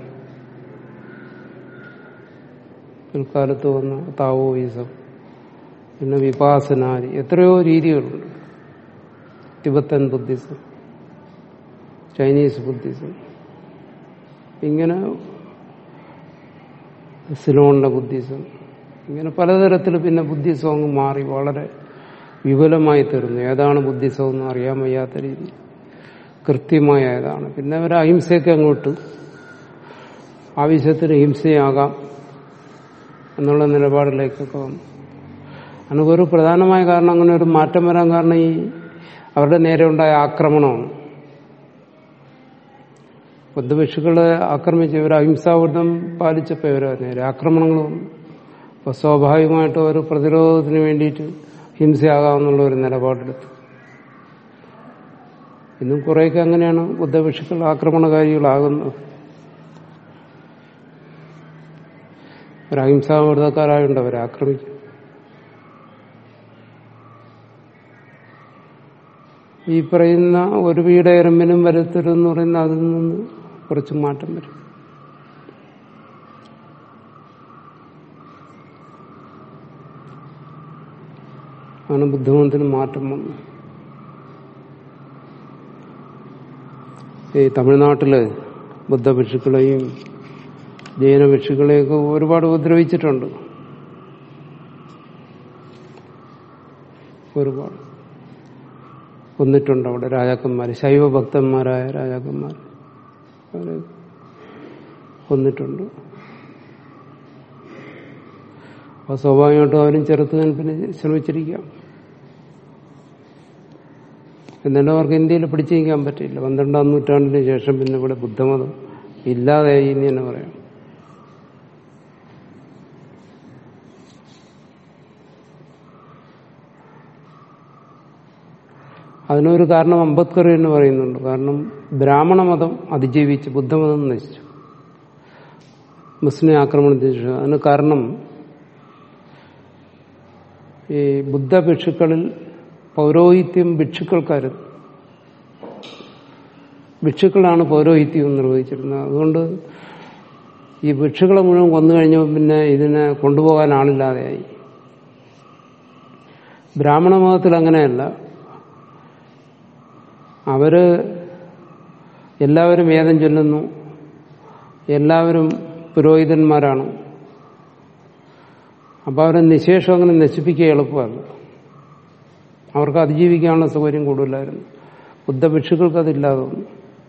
പിൽക്കാലത്ത് വന്ന താവോയിസം പിന്നെ വിപാസനാരി എത്രയോ രീതികളുണ്ട് തിബത്തൻ ബുദ്ധിസം ചൈനീസ് ബുദ്ധിസം ഇങ്ങനെ സിലോണിന്റെ ബുദ്ധിസം ഇങ്ങനെ പലതരത്തിൽ പിന്നെ ബുദ്ധിസം അങ്ങ് മാറി വളരെ വിപുലമായി തീർന്നു ഏതാണ് ബുദ്ധിസം എന്ന് അറിയാൻ വയ്യാത്ത രീതി കൃത്യമായ ഏതാണ് പിന്നെ അവർ അഹിംസയൊക്കെ അങ്ങോട്ട് ആവശ്യത്തിന് ഹിംസയാകാം എന്നുള്ള നിലപാടിലേക്കൊക്കെ വന്നു അതിനൊക്കെ ഒരു പ്രധാനമായ കാരണം അങ്ങനെ ഒരു മാറ്റം വരാൻ കാരണം ഈ അവരുടെ നേരെ ഉണ്ടായ ആക്രമണമാണ് ബുദ്ധഭിക്ഷുക്കളെ ആക്രമിച്ച് ഇവർ അഹിംസാവൃതം പാലിച്ചപ്പോൾ ഇവർ നേരെ ആക്രമണങ്ങൾ വന്നു അപ്പോൾ സ്വാഭാവികമായിട്ടും ഒരു പ്രതിരോധത്തിന് വേണ്ടിയിട്ട് ഹിംസയാകാമെന്നുള്ള ഒരു നിലപാടെടുത്തു ഇന്നും കുറേയൊക്കെ അങ്ങനെയാണ് ബുദ്ധഭിക്ഷുക്കൾ ആക്രമണകാരികളാകുന്നത് ഒരു അഹിംസാവൃതക്കാരായുണ്ട് അവരെ ആക്രമിക്കും ഈ പറയുന്ന ഒരു വീടയരമ്പിനും വരുത്തരുതെന്ന് പറയുന്ന അതിൽ നിന്ന് കുറച്ച് മാറ്റം വരും അങ്ങനെ ബുദ്ധിമുട്ടിന് മാറ്റം വന്നു ഈ തമിഴ്നാട്ടില് ബുദ്ധഭിക്ഷുക്കളെയും ജൈനഭിക്ഷുക്കളെയൊക്കെ ഒരുപാട് ഉപദ്രവിച്ചിട്ടുണ്ട് ഒരുപാട് കൊന്നിട്ടുണ്ട് അവിടെ രാജാക്കന്മാർ ശൈവഭക്തന്മാരായ രാജാക്കന്മാർ അവരെ കൊന്നിട്ടുണ്ട് അപ്പോൾ സ്വാഭാവികമായിട്ടും അവരും ചെറുത്തുകാൻ പിന്നെ ശ്രമിച്ചിരിക്കാം എന്നാലും അവർക്ക് ഇന്ത്യയിൽ പിടിച്ചു നിൽക്കാൻ പറ്റില്ല പന്ത്രണ്ടാം നൂറ്റാണ്ടിന് ശേഷം പിന്നെ ഇവിടെ ബുദ്ധമതം ഇല്ലാതായി എന്ന് തന്നെ പറയാം അതിനൊരു കാരണം അംബേദ്കർ എന്ന് പറയുന്നുണ്ട് കാരണം ബ്രാഹ്മണ മതം അതിജീവിച്ച് ബുദ്ധമതം നശിച്ചു മുസ്ലിം ആക്രമണത്തിന് ശേഷം അതിന് കാരണം ഈ ബുദ്ധ ഭിക്ഷുക്കളിൽ പൗരോഹിത്യം ഭിക്ഷുക്കൾക്കായിരുന്നു ഭിക്ഷുക്കളാണ് പൗരോഹിത്യം നിർവഹിച്ചിരുന്നത് അതുകൊണ്ട് ഈ ഭിക്ഷുക്കളെ മുഴുവൻ കൊന്നു കഴിഞ്ഞപ്പോൾ പിന്നെ ഇതിനെ കൊണ്ടുപോകാൻ ആളില്ലാതെയായി ബ്രാഹ്മണ മതത്തിൽ അങ്ങനെയല്ല അവര് എല്ലാവരും വേദം ചൊല്ലുന്നു എല്ലാവരും പുരോഹിതന്മാരാണ് അപ്പോൾ അവരെ നിശേഷം അങ്ങനെ നശിപ്പിക്കുക എളുപ്പമല്ല അവർക്ക് അതിജീവിക്കാനുള്ള സൗകര്യം കൂടുതലായിരുന്നു ബുദ്ധഭിക്ഷുക്കൾക്ക് അതില്ലാതെ വന്നു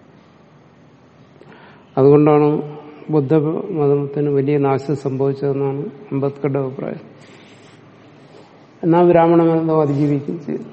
അതുകൊണ്ടാണ് ബുദ്ധ മതത്തിന് വലിയ നാശം സംഭവിച്ചതെന്നാണ് അംബേദ്കറുടെ അഭിപ്രായം എന്നാൽ ബ്രാഹ്മണ മതം അതിജീവിക്കുകയും ചെയ്തു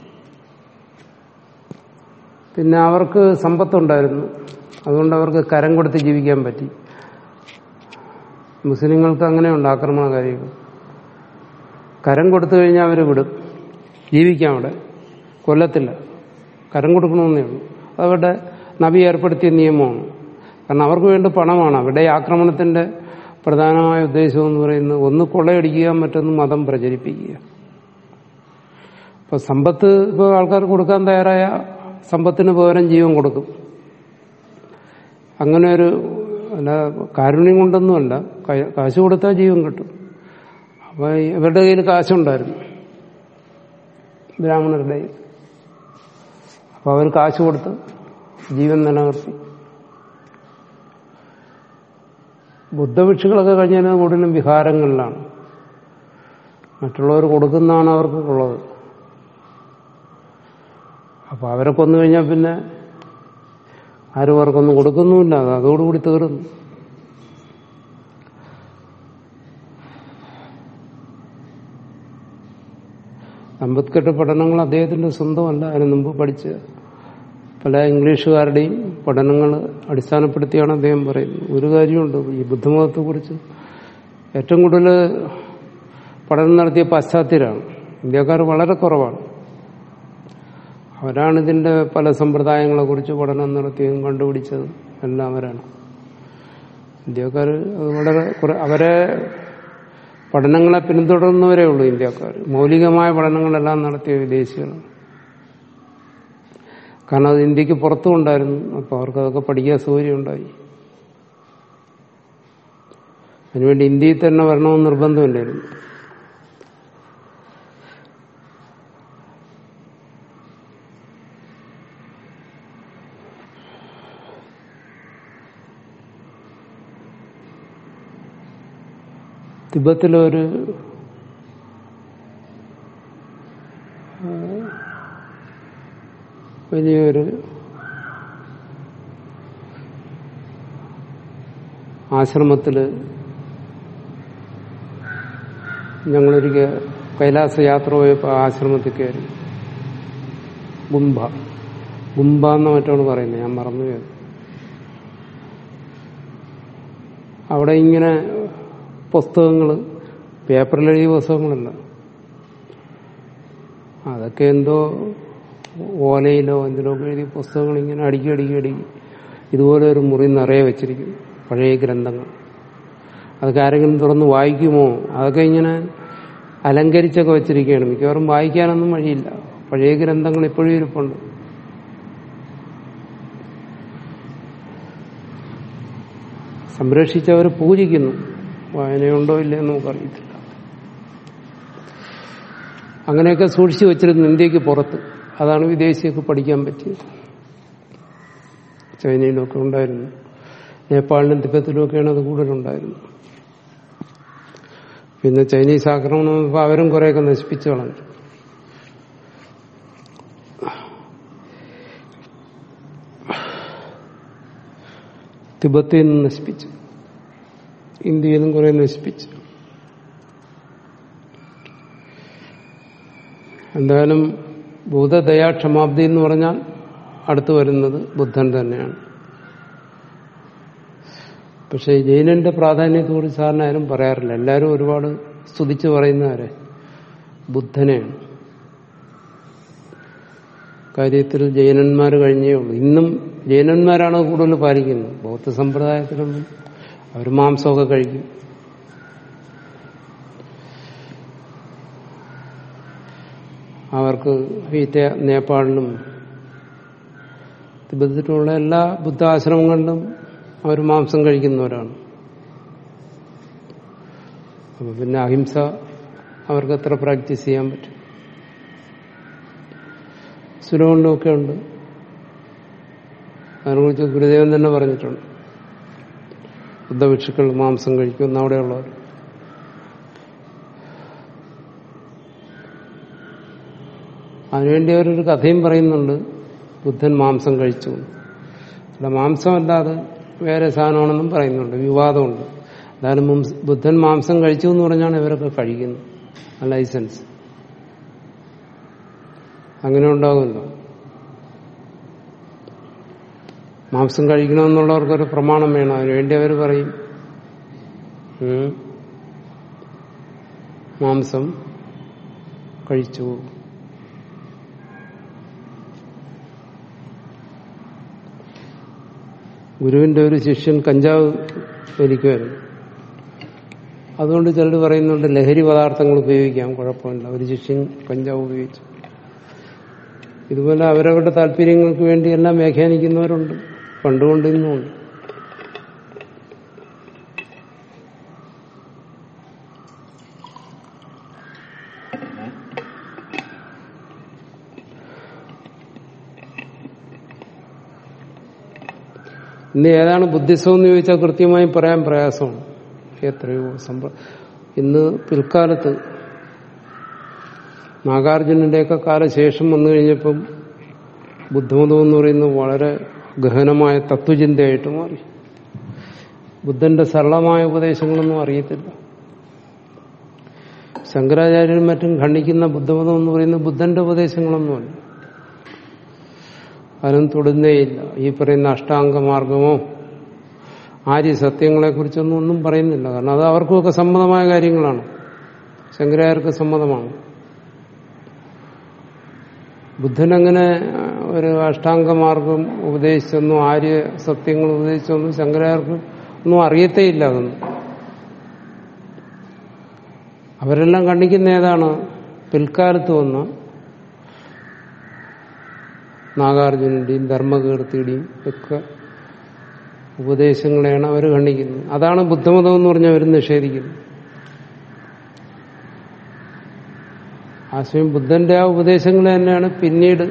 പിന്നെ അവർക്ക് സമ്പത്തുണ്ടായിരുന്നു അതുകൊണ്ട് അവർക്ക് കരം കൊടുത്ത് ജീവിക്കാൻ പറ്റി മുസ്ലിങ്ങൾക്ക് അങ്ങനെയുണ്ട് ആക്രമണകാരികൾ കരം കൊടുത്തു കഴിഞ്ഞാൽ അവർ വിടും ജീവിക്കാം അവിടെ കൊല്ലത്തില്ല കരം കൊടുക്കണമെന്നേ ഉള്ളൂ അതവരുടെ നബി ഏർപ്പെടുത്തിയ നിയമമാണ് കാരണം അവർക്ക് വേണ്ട പണമാണ് അവിടെ ആക്രമണത്തിന്റെ പ്രധാനമായ ഉദ്ദേശം എന്ന് പറയുന്നത് ഒന്ന് കൊള്ളയടിക്കുക മറ്റൊന്ന് മതം പ്രചരിപ്പിക്കുക ഇപ്പൊ സമ്പത്ത് ഇപ്പോൾ ആൾക്കാർ കൊടുക്കാൻ തയ്യാറായ സമ്പത്തിന് പകരം ജീവൻ കൊടുക്കും അങ്ങനെ ഒരു അല്ല കാരുണ്യം കൊണ്ടൊന്നുമല്ല കാശ് കൊടുത്താൽ ജീവൻ കിട്ടും അപ്പൊ ഇവരുടെ കയ്യിൽ കാശുണ്ടായിരുന്നു ബ്രാഹ്മണരുടെ കയ്യിൽ അപ്പൊ അവർ കാശ് കൊടുത്ത് ജീവൻ നിലനിർത്തി ബുദ്ധഭിക്ഷുക്കളൊക്കെ കഴിഞ്ഞാൽ കൂടുതലും വിഹാരങ്ങളിലാണ് മറ്റുള്ളവർ കൊടുക്കുന്നതാണ് അവർക്ക് ഉള്ളത് അപ്പൊ അവരെ കൊന്നു കഴിഞ്ഞാൽ പിന്നെ ആരും അവർക്കൊന്നും കൊടുക്കുന്നുമില്ല അത് അതോടുകൂടി തീർന്നു അംബേദ്കറുടെ പഠനങ്ങൾ അദ്ദേഹത്തിന്റെ സ്വന്തമല്ല അതിന് മുമ്പ് പഠിച്ച പല ഇംഗ്ലീഷുകാരുടെയും പഠനങ്ങൾ അടിസ്ഥാനപ്പെടുത്തിയാണ് അദ്ദേഹം പറയുന്നത് ഒരു കാര്യമുണ്ട് ഈ ബുദ്ധമതത്തെക്കുറിച്ച് ഏറ്റവും കൂടുതൽ പഠനം നടത്തിയ പാശ്ചാത്യരാണ് ഇന്ത്യക്കാർ വളരെ കുറവാണ് അവരാണ് ഇതിന്റെ പല സമ്പ്രദായങ്ങളെക്കുറിച്ച് പഠനം നടത്തിയതും കണ്ടുപിടിച്ചതും എല്ലാം അവരാണ് ഇന്ത്യക്കാർ അത് വളരെ കുറെ അവരെ പഠനങ്ങളെ പിന്തുടർന്നവരേ ഉള്ളൂ ഇന്ത്യക്കാർ മൗലികമായ പഠനങ്ങളെല്ലാം നടത്തിയ വിദേശികളാണ് കാരണം അത് ഇന്ത്യക്ക് പുറത്തും ഉണ്ടായിരുന്നു അപ്പോൾ അവർക്ക് അതൊക്കെ പഠിക്കാൻ സൗകര്യം ഉണ്ടായി അതിനുവേണ്ടി ഇന്ത്യയിൽ തന്നെ വരണമെന്ന് നിർബന്ധമില്ലായിരുന്നു തിബത്തിലൊരു വലിയൊരു ആശ്രമത്തില് ഞങ്ങളൊരിക്കൽ കൈലാസ യാത്ര പോയപ്പോൾ ആശ്രമത്തിൽ കയറി ഗുംബ ഗുംബ എന്ന മറ്റാണ് പറയുന്നത് ഞാൻ മറന്നുപോയത് അവിടെ ഇങ്ങനെ പുസ്തകങ്ങൾ പേപ്പറിലെഴുതിയ പുസ്തകങ്ങളല്ല അതൊക്കെ എന്തോ ഓലയിലോ എന്തിലൊക്കെ എഴുതിയ പുസ്തകങ്ങൾ ഇങ്ങനെ അടുക്കി അടുക്കി അടുക്കി ഇതുപോലെ ഒരു മുറി നിറയെ വെച്ചിരിക്കുന്നു പഴയ ഗ്രന്ഥങ്ങൾ അതൊക്കെ ആരെങ്കിലും തുറന്ന് വായിക്കുമോ അതൊക്കെ ഇങ്ങനെ അലങ്കരിച്ചൊക്കെ വെച്ചിരിക്കുകയാണ് മിക്കവാറും വായിക്കാനൊന്നും വഴിയില്ല പഴയ ഗ്രന്ഥങ്ങൾ ഇപ്പോഴും ഇരിപ്പുണ്ട് സംരക്ഷിച്ചവർ പൂജിക്കുന്നു വായനയുണ്ടോ ഇല്ലയോ നമുക്കറിയത്തില്ല അങ്ങനെയൊക്കെ സൂക്ഷിച്ചു വെച്ചിരുന്നു ഇന്ത്യക്ക് പുറത്ത് അതാണ് വിദേശിയൊക്കെ പഠിക്കാൻ പറ്റിയത് ചൈനയിലൊക്കെ ഉണ്ടായിരുന്നു നേപ്പാളിലും തിബത്തിലുമൊക്കെയാണ് അത് കൂടുതലുണ്ടായിരുന്നു പിന്നെ ചൈനീസ് ആക്രമണം അവരും കുറേയൊക്കെ നശിപ്പിച്ചു കളഞ്ഞു തിബത്തിൽ നിന്ന് നശിപ്പിച്ചു ഇന്ത്യയിലും കുറെ നശിപ്പിച്ചു എന്തായാലും ഭൂതദയാക്ഷമാബ്ദി എന്ന് പറഞ്ഞാൽ അടുത്തു വരുന്നത് ബുദ്ധൻ തന്നെയാണ് പക്ഷെ ജൈനന്റെ പ്രാധാന്യത്തെക്കുറിച്ച് സാറിന് ആരും പറയാറില്ല എല്ലാവരും ഒരുപാട് സ്തുതിച്ച് പറയുന്നവരെ ബുദ്ധനെയാണ് കാര്യത്തിൽ ജൈനന്മാർ കഴിഞ്ഞേ ഉള്ളൂ ഇന്നും ജൈനന്മാരാണ് കൂടുതൽ പാലിക്കുന്നത് ബൗദ്ധ സമ്പ്രദായത്തിലൊന്നും അവർ മാംസമൊക്കെ കഴിക്കും അവർക്ക് ഈറ്റ നേപ്പാളിലും തിബത്തിലുള്ള എല്ലാ ബുദ്ധാശ്രമങ്ങളിലും അവർ മാംസം കഴിക്കുന്നവരാണ് അപ്പൊ പിന്നെ അഹിംസ അവർക്ക് എത്ര പ്രാക്ടീസ് ചെയ്യാൻ പറ്റും സുലഭങ്ങളിലൊക്കെ ഉണ്ട് അതിനെക്കുറിച്ച് ഗുരുദേവൻ തന്നെ പറഞ്ഞിട്ടുണ്ട് ബുദ്ധഭിക്ഷുക്കൾ മാംസം കഴിക്കും അവിടെയുള്ളവർ അതിനുവേണ്ടി അവരൊരു കഥയും പറയുന്നുണ്ട് ബുദ്ധൻ മാംസം കഴിച്ചു അല്ല മാംസമല്ലാതെ വേറെ സാധനമാണെന്നും പറയുന്നുണ്ട് വിവാദമുണ്ട് എന്തായാലും ബുദ്ധൻ മാംസം കഴിച്ചു എന്ന് പറഞ്ഞാണ് ഇവരൊക്കെ കഴിക്കുന്നത് ആ ലൈസൻസ് അങ്ങനെ ഉണ്ടാകുമല്ലോ മാംസം കഴിക്കണമെന്നുള്ളവർക്കൊരു പ്രമാണം വേണം അതിനുവേണ്ടി അവർ പറയും ഉം, മാംസം കഴിച്ചു ഗുരുവിന്റെ ഒരു ശിഷ്യൻ കഞ്ചാവ് വലിക്കുമായിരുന്നു അതുകൊണ്ട് ചിലർ പറയുന്നുണ്ട് ലഹരി പദാർത്ഥങ്ങൾ ഉപയോഗിക്കാം കുഴപ്പമില്ല ഒരു ശിഷ്യൻ കഞ്ചാവ് ഉപയോഗിച്ചു ഇതുപോലെ അവരവരുടെ താല്പര്യങ്ങൾക്ക് വേണ്ടി എല്ലാം വ്യാഖ്യാനിക്കുന്നവരുണ്ട് പണ്ടുകൊണ്ട് ഇന്നുമുണ്ട് ഇന്ന് ഏതാണ് ബുദ്ധിസം എന്ന് ചോദിച്ചാൽ കൃത്യമായി പറയാൻ പ്രയാസമാണ് എത്രയോ സംഭവ ഇന്ന് പിൽക്കാലത്ത് നാഗാർജുനന്റെയൊക്കെ കാലശേഷം വന്നു കഴിഞ്ഞപ്പം ബുദ്ധമതം എന്ന് പറയുന്നത് വളരെ ഗഹനമായ തത്വചിന്തയായിട്ട് മാറി ബുദ്ധന്റെ സരളമായ ഉപദേശങ്ങളൊന്നും അറിയത്തില്ല ശങ്കരാചാര്യരും മറ്റും ഖണ്ഡിക്കുന്ന ബുദ്ധമതം എന്ന് പറയുന്നത് ബുദ്ധന്റെ ഉപദേശങ്ങളൊന്നുമല്ല അതിനും തൊടുന്നേയില്ല ഈ പറയുന്ന അഷ്ടാംഗമാർഗമോ ആര്യ സത്യങ്ങളെക്കുറിച്ചൊന്നും ഒന്നും പറയുന്നില്ല കാരണം അത് അവർക്കുമൊക്കെ സമ്മതമായ കാര്യങ്ങളാണ് ശങ്കരാചാര്യർക്ക് സമ്മതമാണ് ബുദ്ധനങ്ങനെ ഒരു അഷ്ടാംഗമാർഗം ഉപദേശിച്ചൊന്നും ആര്യ സത്യങ്ങൾ ഉപദേശിച്ചൊന്നും ശങ്കരാചാര്യർക്ക് ഒന്നും അറിയത്തേയില്ല അതൊന്നും അവരെല്ലാം കണ്ടിക്കുന്ന ഏതാണ് പിൽക്കാലത്ത് വന്ന നാഗാർജുനന്റെയും ധർമ്മകീർത്തിയുടെയും ഒക്കെ ഉപദേശങ്ങളെയാണ് അവർ ഖണ്ഡിക്കുന്നത് അതാണ് ബുദ്ധമതം എന്ന് പറഞ്ഞാൽ അവർ നിഷേധിക്കുന്നത് ആ സ്വയം ബുദ്ധന്റെ ആ ഉപദേശങ്ങൾ തന്നെയാണ് പിന്നീട്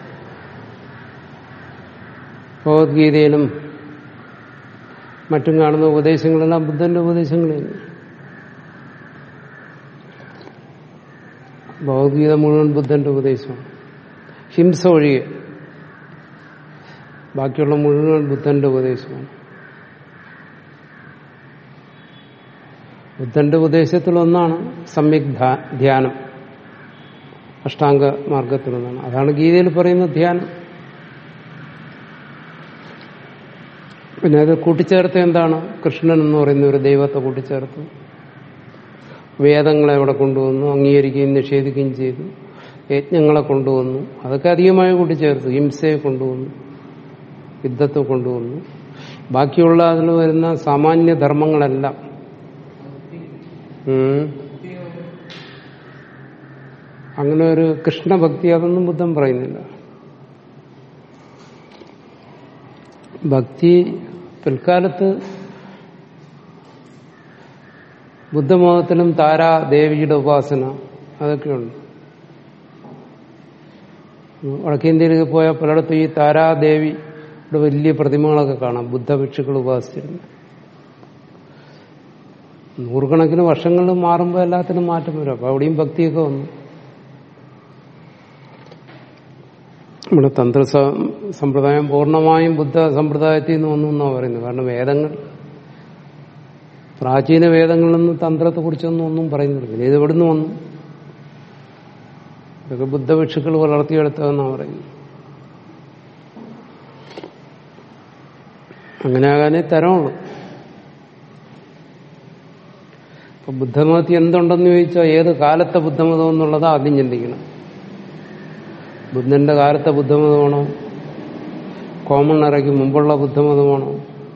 ഭഗവത്ഗീതയിലും മറ്റും കാണുന്ന ഉപദേശങ്ങളെല്ലാം ബുദ്ധന്റെ ഉപദേശങ്ങൾ തന്നെ ഭഗവത്ഗീത മുഴുവൻ ബുദ്ധന്റെ ഉപദേശമാണ് ഹിംസ ഒഴികെ ബാക്കിയുള്ള മുഴുവൻ ബുദ്ധന്റെ ഉപദേശമാണ് ബുദ്ധന്റെ ഉപദേശത്തിലൊന്നാണ് സമ്യക് ധാ- ധ്യാനം അഷ്ടാംഗ മാർഗത്തിലൊന്നാണ് അതാണ് ഗീതയിൽ പറയുന്ന ധ്യാനം പിന്നെ അത് കൂട്ടിച്ചേർത്ത് എന്താണ് കൃഷ്ണൻ എന്ന് പറയുന്ന ഒരു ദൈവത്തെ കൂട്ടിച്ചേർത്ത് വേദങ്ങളെ അവിടെ കൊണ്ടുവന്നു അംഗീകരിക്കുകയും നിഷേധിക്കുകയും ചെയ്തു യജ്ഞങ്ങളെ കൊണ്ടുവന്നു അതൊക്കെ അധികമായി കൂട്ടിച്ചേർത്തു ഹിംസയെ കൊണ്ടുവന്നു യുദ്ധത്തെ കൊണ്ടുവന്നു ബാക്കിയുള്ള അതിൽ വരുന്ന സാമാന്യ ധർമ്മങ്ങളെല്ലാം ഉം. അങ്ങനെ ഒരു കൃഷ്ണഭക്തി അതൊന്നും ബുദ്ധൻ പറയുന്നില്ല ഭക്തി പിൽക്കാലത്ത് ബുദ്ധമതത്തിലും താരാ ദേവിയുടെ ഉപാസന അതൊക്കെയുണ്ട് വടക്കേന്ത്യയിലേക്ക് പോയാൽ പലയിടത്തും ഈ താരാദേവിയുടെ വലിയ പ്രതിമകളൊക്കെ കാണാം ബുദ്ധഭിക്ഷുക്കൾ ഉപാസിച്ചിരുന്നു നൂറുകണക്കിന് വർഷങ്ങളിൽ മാറുമ്പോൾ എല്ലാത്തിനും മാറ്റം വരും അപ്പൊ അവിടെയും ഭക്തിയൊക്കെ വന്നു നമ്മുടെ തന്ത്ര സ- സമ്പ്രദായം പൂർണ്ണമായും ബുദ്ധ സമ്പ്രദായത്തിൽ നിന്ന് വന്നു എന്നാണ് പറയുന്നത് കാരണം വേദങ്ങൾ പ്രാചീന വേദങ്ങളിലൊന്നും തന്ത്രത്തെ കുറിച്ചൊന്നും ഒന്നും പറയുന്നില്ല പിന്നെ ഇത് എവിടുന്ന് വന്നു ഇതൊക്കെ ബുദ്ധഭിക്ഷുക്കൾ വളർത്തിയെടുത്തതെന്നാണ് പറയുന്നത് അങ്ങനെ ആകാനേ തരമുള്ളൂ ഇപ്പൊ ബുദ്ധമതത്തിൽ എന്തുണ്ടെന്ന് ചോദിച്ചാൽ ഏത് കാലത്തെ ബുദ്ധമതം എന്നുള്ളത് ആദ്യം ചിന്തിക്കണം ബുദ്ധന്റെ കാലത്തെ ബുദ്ധമതമാണോ കോമൺ ഇറയ്ക്ക് മുമ്പുള്ള ബുദ്ധമതമാണോ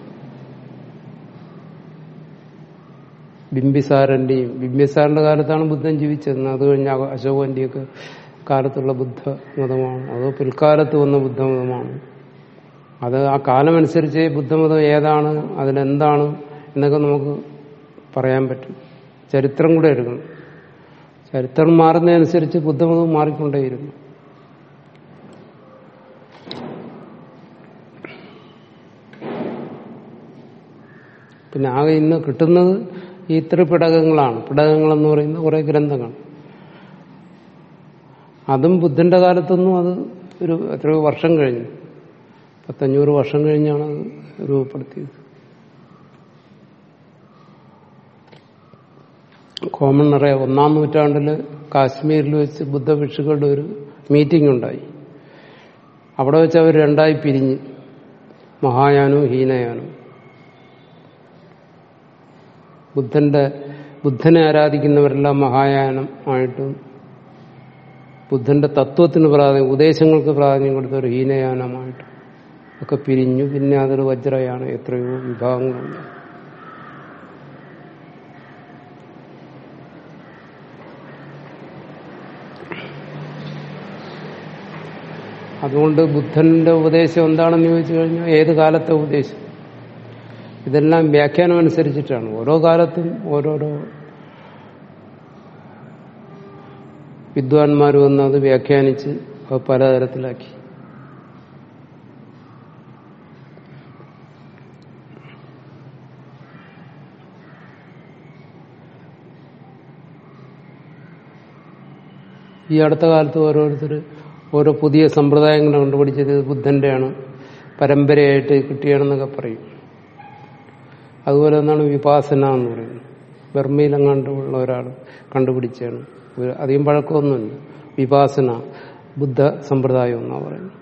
ബിംബിസാരന്റെയും ബിംബിസാറിന്റെ കാലത്താണ് ബുദ്ധൻ ജീവിച്ചത് അത് കഴിഞ്ഞ അശോ- അശോകന്റെയൊക്കെ കാലത്തുള്ള ബുദ്ധ മതമാണ് അതോ പിൽക്കാലത്ത് വന്ന ബുദ്ധമതമാണ് അത് ആ കാലമനുസരിച്ച് ബുദ്ധമതം ഏതാണ് അതിലെന്താണ് എന്നൊക്കെ നമുക്ക് പറയാൻ പറ്റും ചരിത്രം കൂടെ എടുക്കണം ചരിത്രം മാറുന്നതനുസരിച്ച് ബുദ്ധമതം മാറിക്കൊണ്ടേയിരുന്നു പിന്നെ ആകെ ഇന്ന് കിട്ടുന്നത് ഈ ത്രിപിടകങ്ങളാണ് പിടകങ്ങളെന്ന് പറയുന്ന കുറെ ഗ്രന്ഥങ്ങൾ അതും ബുദ്ധന്റെ കാലത്തൊന്നും അത് ഒരു എത്രയോ വർഷം കഴിഞ്ഞു പത്തഞ്ഞൂറ് വർഷം കഴിഞ്ഞാണ് അത് രൂപപ്പെടുത്തിയത് കോമൺ അറിയാം ഒന്നാം നൂറ്റാണ്ടില് കാശ്മീരിൽ വെച്ച് ബുദ്ധഭിക്ഷുക്കളുടെ ഒരു മീറ്റിംഗ് ഉണ്ടായി അവിടെ വെച്ച് അവർ രണ്ടായി പിരിഞ്ഞ് മഹായാനും ഹീനയാനും ബുദ്ധന്റെ ബുദ്ധനെ ആരാധിക്കുന്നവരെല്ലാം മഹായാനം ആയിട്ടും ബുദ്ധന്റെ തത്വത്തിന് പ്രാധാന്യം ഉപദേശങ്ങൾക്ക് പ്രാധാന്യം കൊടുത്ത ഒരു ഹീനയാനമായിട്ടും ഒക്കെ പിരിഞ്ഞു പിന്നെ അതൊരു വജ്രയാണ് എത്രയോ വിഭാഗങ്ങളുണ്ട് അതുകൊണ്ട് ബുദ്ധന്റെ ഉപദേശം എന്താണെന്ന് ചോദിച്ചു കഴിഞ്ഞാൽ ഏത് കാലത്തെ ഉപദേശം ഇതെല്ലാം വ്യാഖ്യാനം അനുസരിച്ചിട്ടാണ് ഓരോ കാലത്തും ഓരോരോ വിദ്വാൻമാർ വന്ന് അത് വ്യാഖ്യാനിച്ച് അത് പലതരത്തിലാക്കി ഈ അടുത്ത കാലത്ത് ഓരോരുത്തർ ഓരോ പുതിയ സമ്പ്രദായങ്ങൾ കണ്ടുപിടിച്ചത് ഇത് ബുദ്ധന്റെയാണ് പരമ്പരയായിട്ട് കിട്ടിയാണെന്നൊക്കെ പറയും അതുപോലെ ഒന്നാണ് വിപാസന എന്ന് പറയുന്നത് ബർമയിലെങ്ങാണ്ട് ഉള്ള ഒരാൾ കണ്ടുപിടിച്ചാണ് ഒരു അധികം പഴക്കമൊന്നുമില്ല വിപാസന ബുദ്ധ സമ്പ്രദായം എന്നാണ് പറയുന്നത്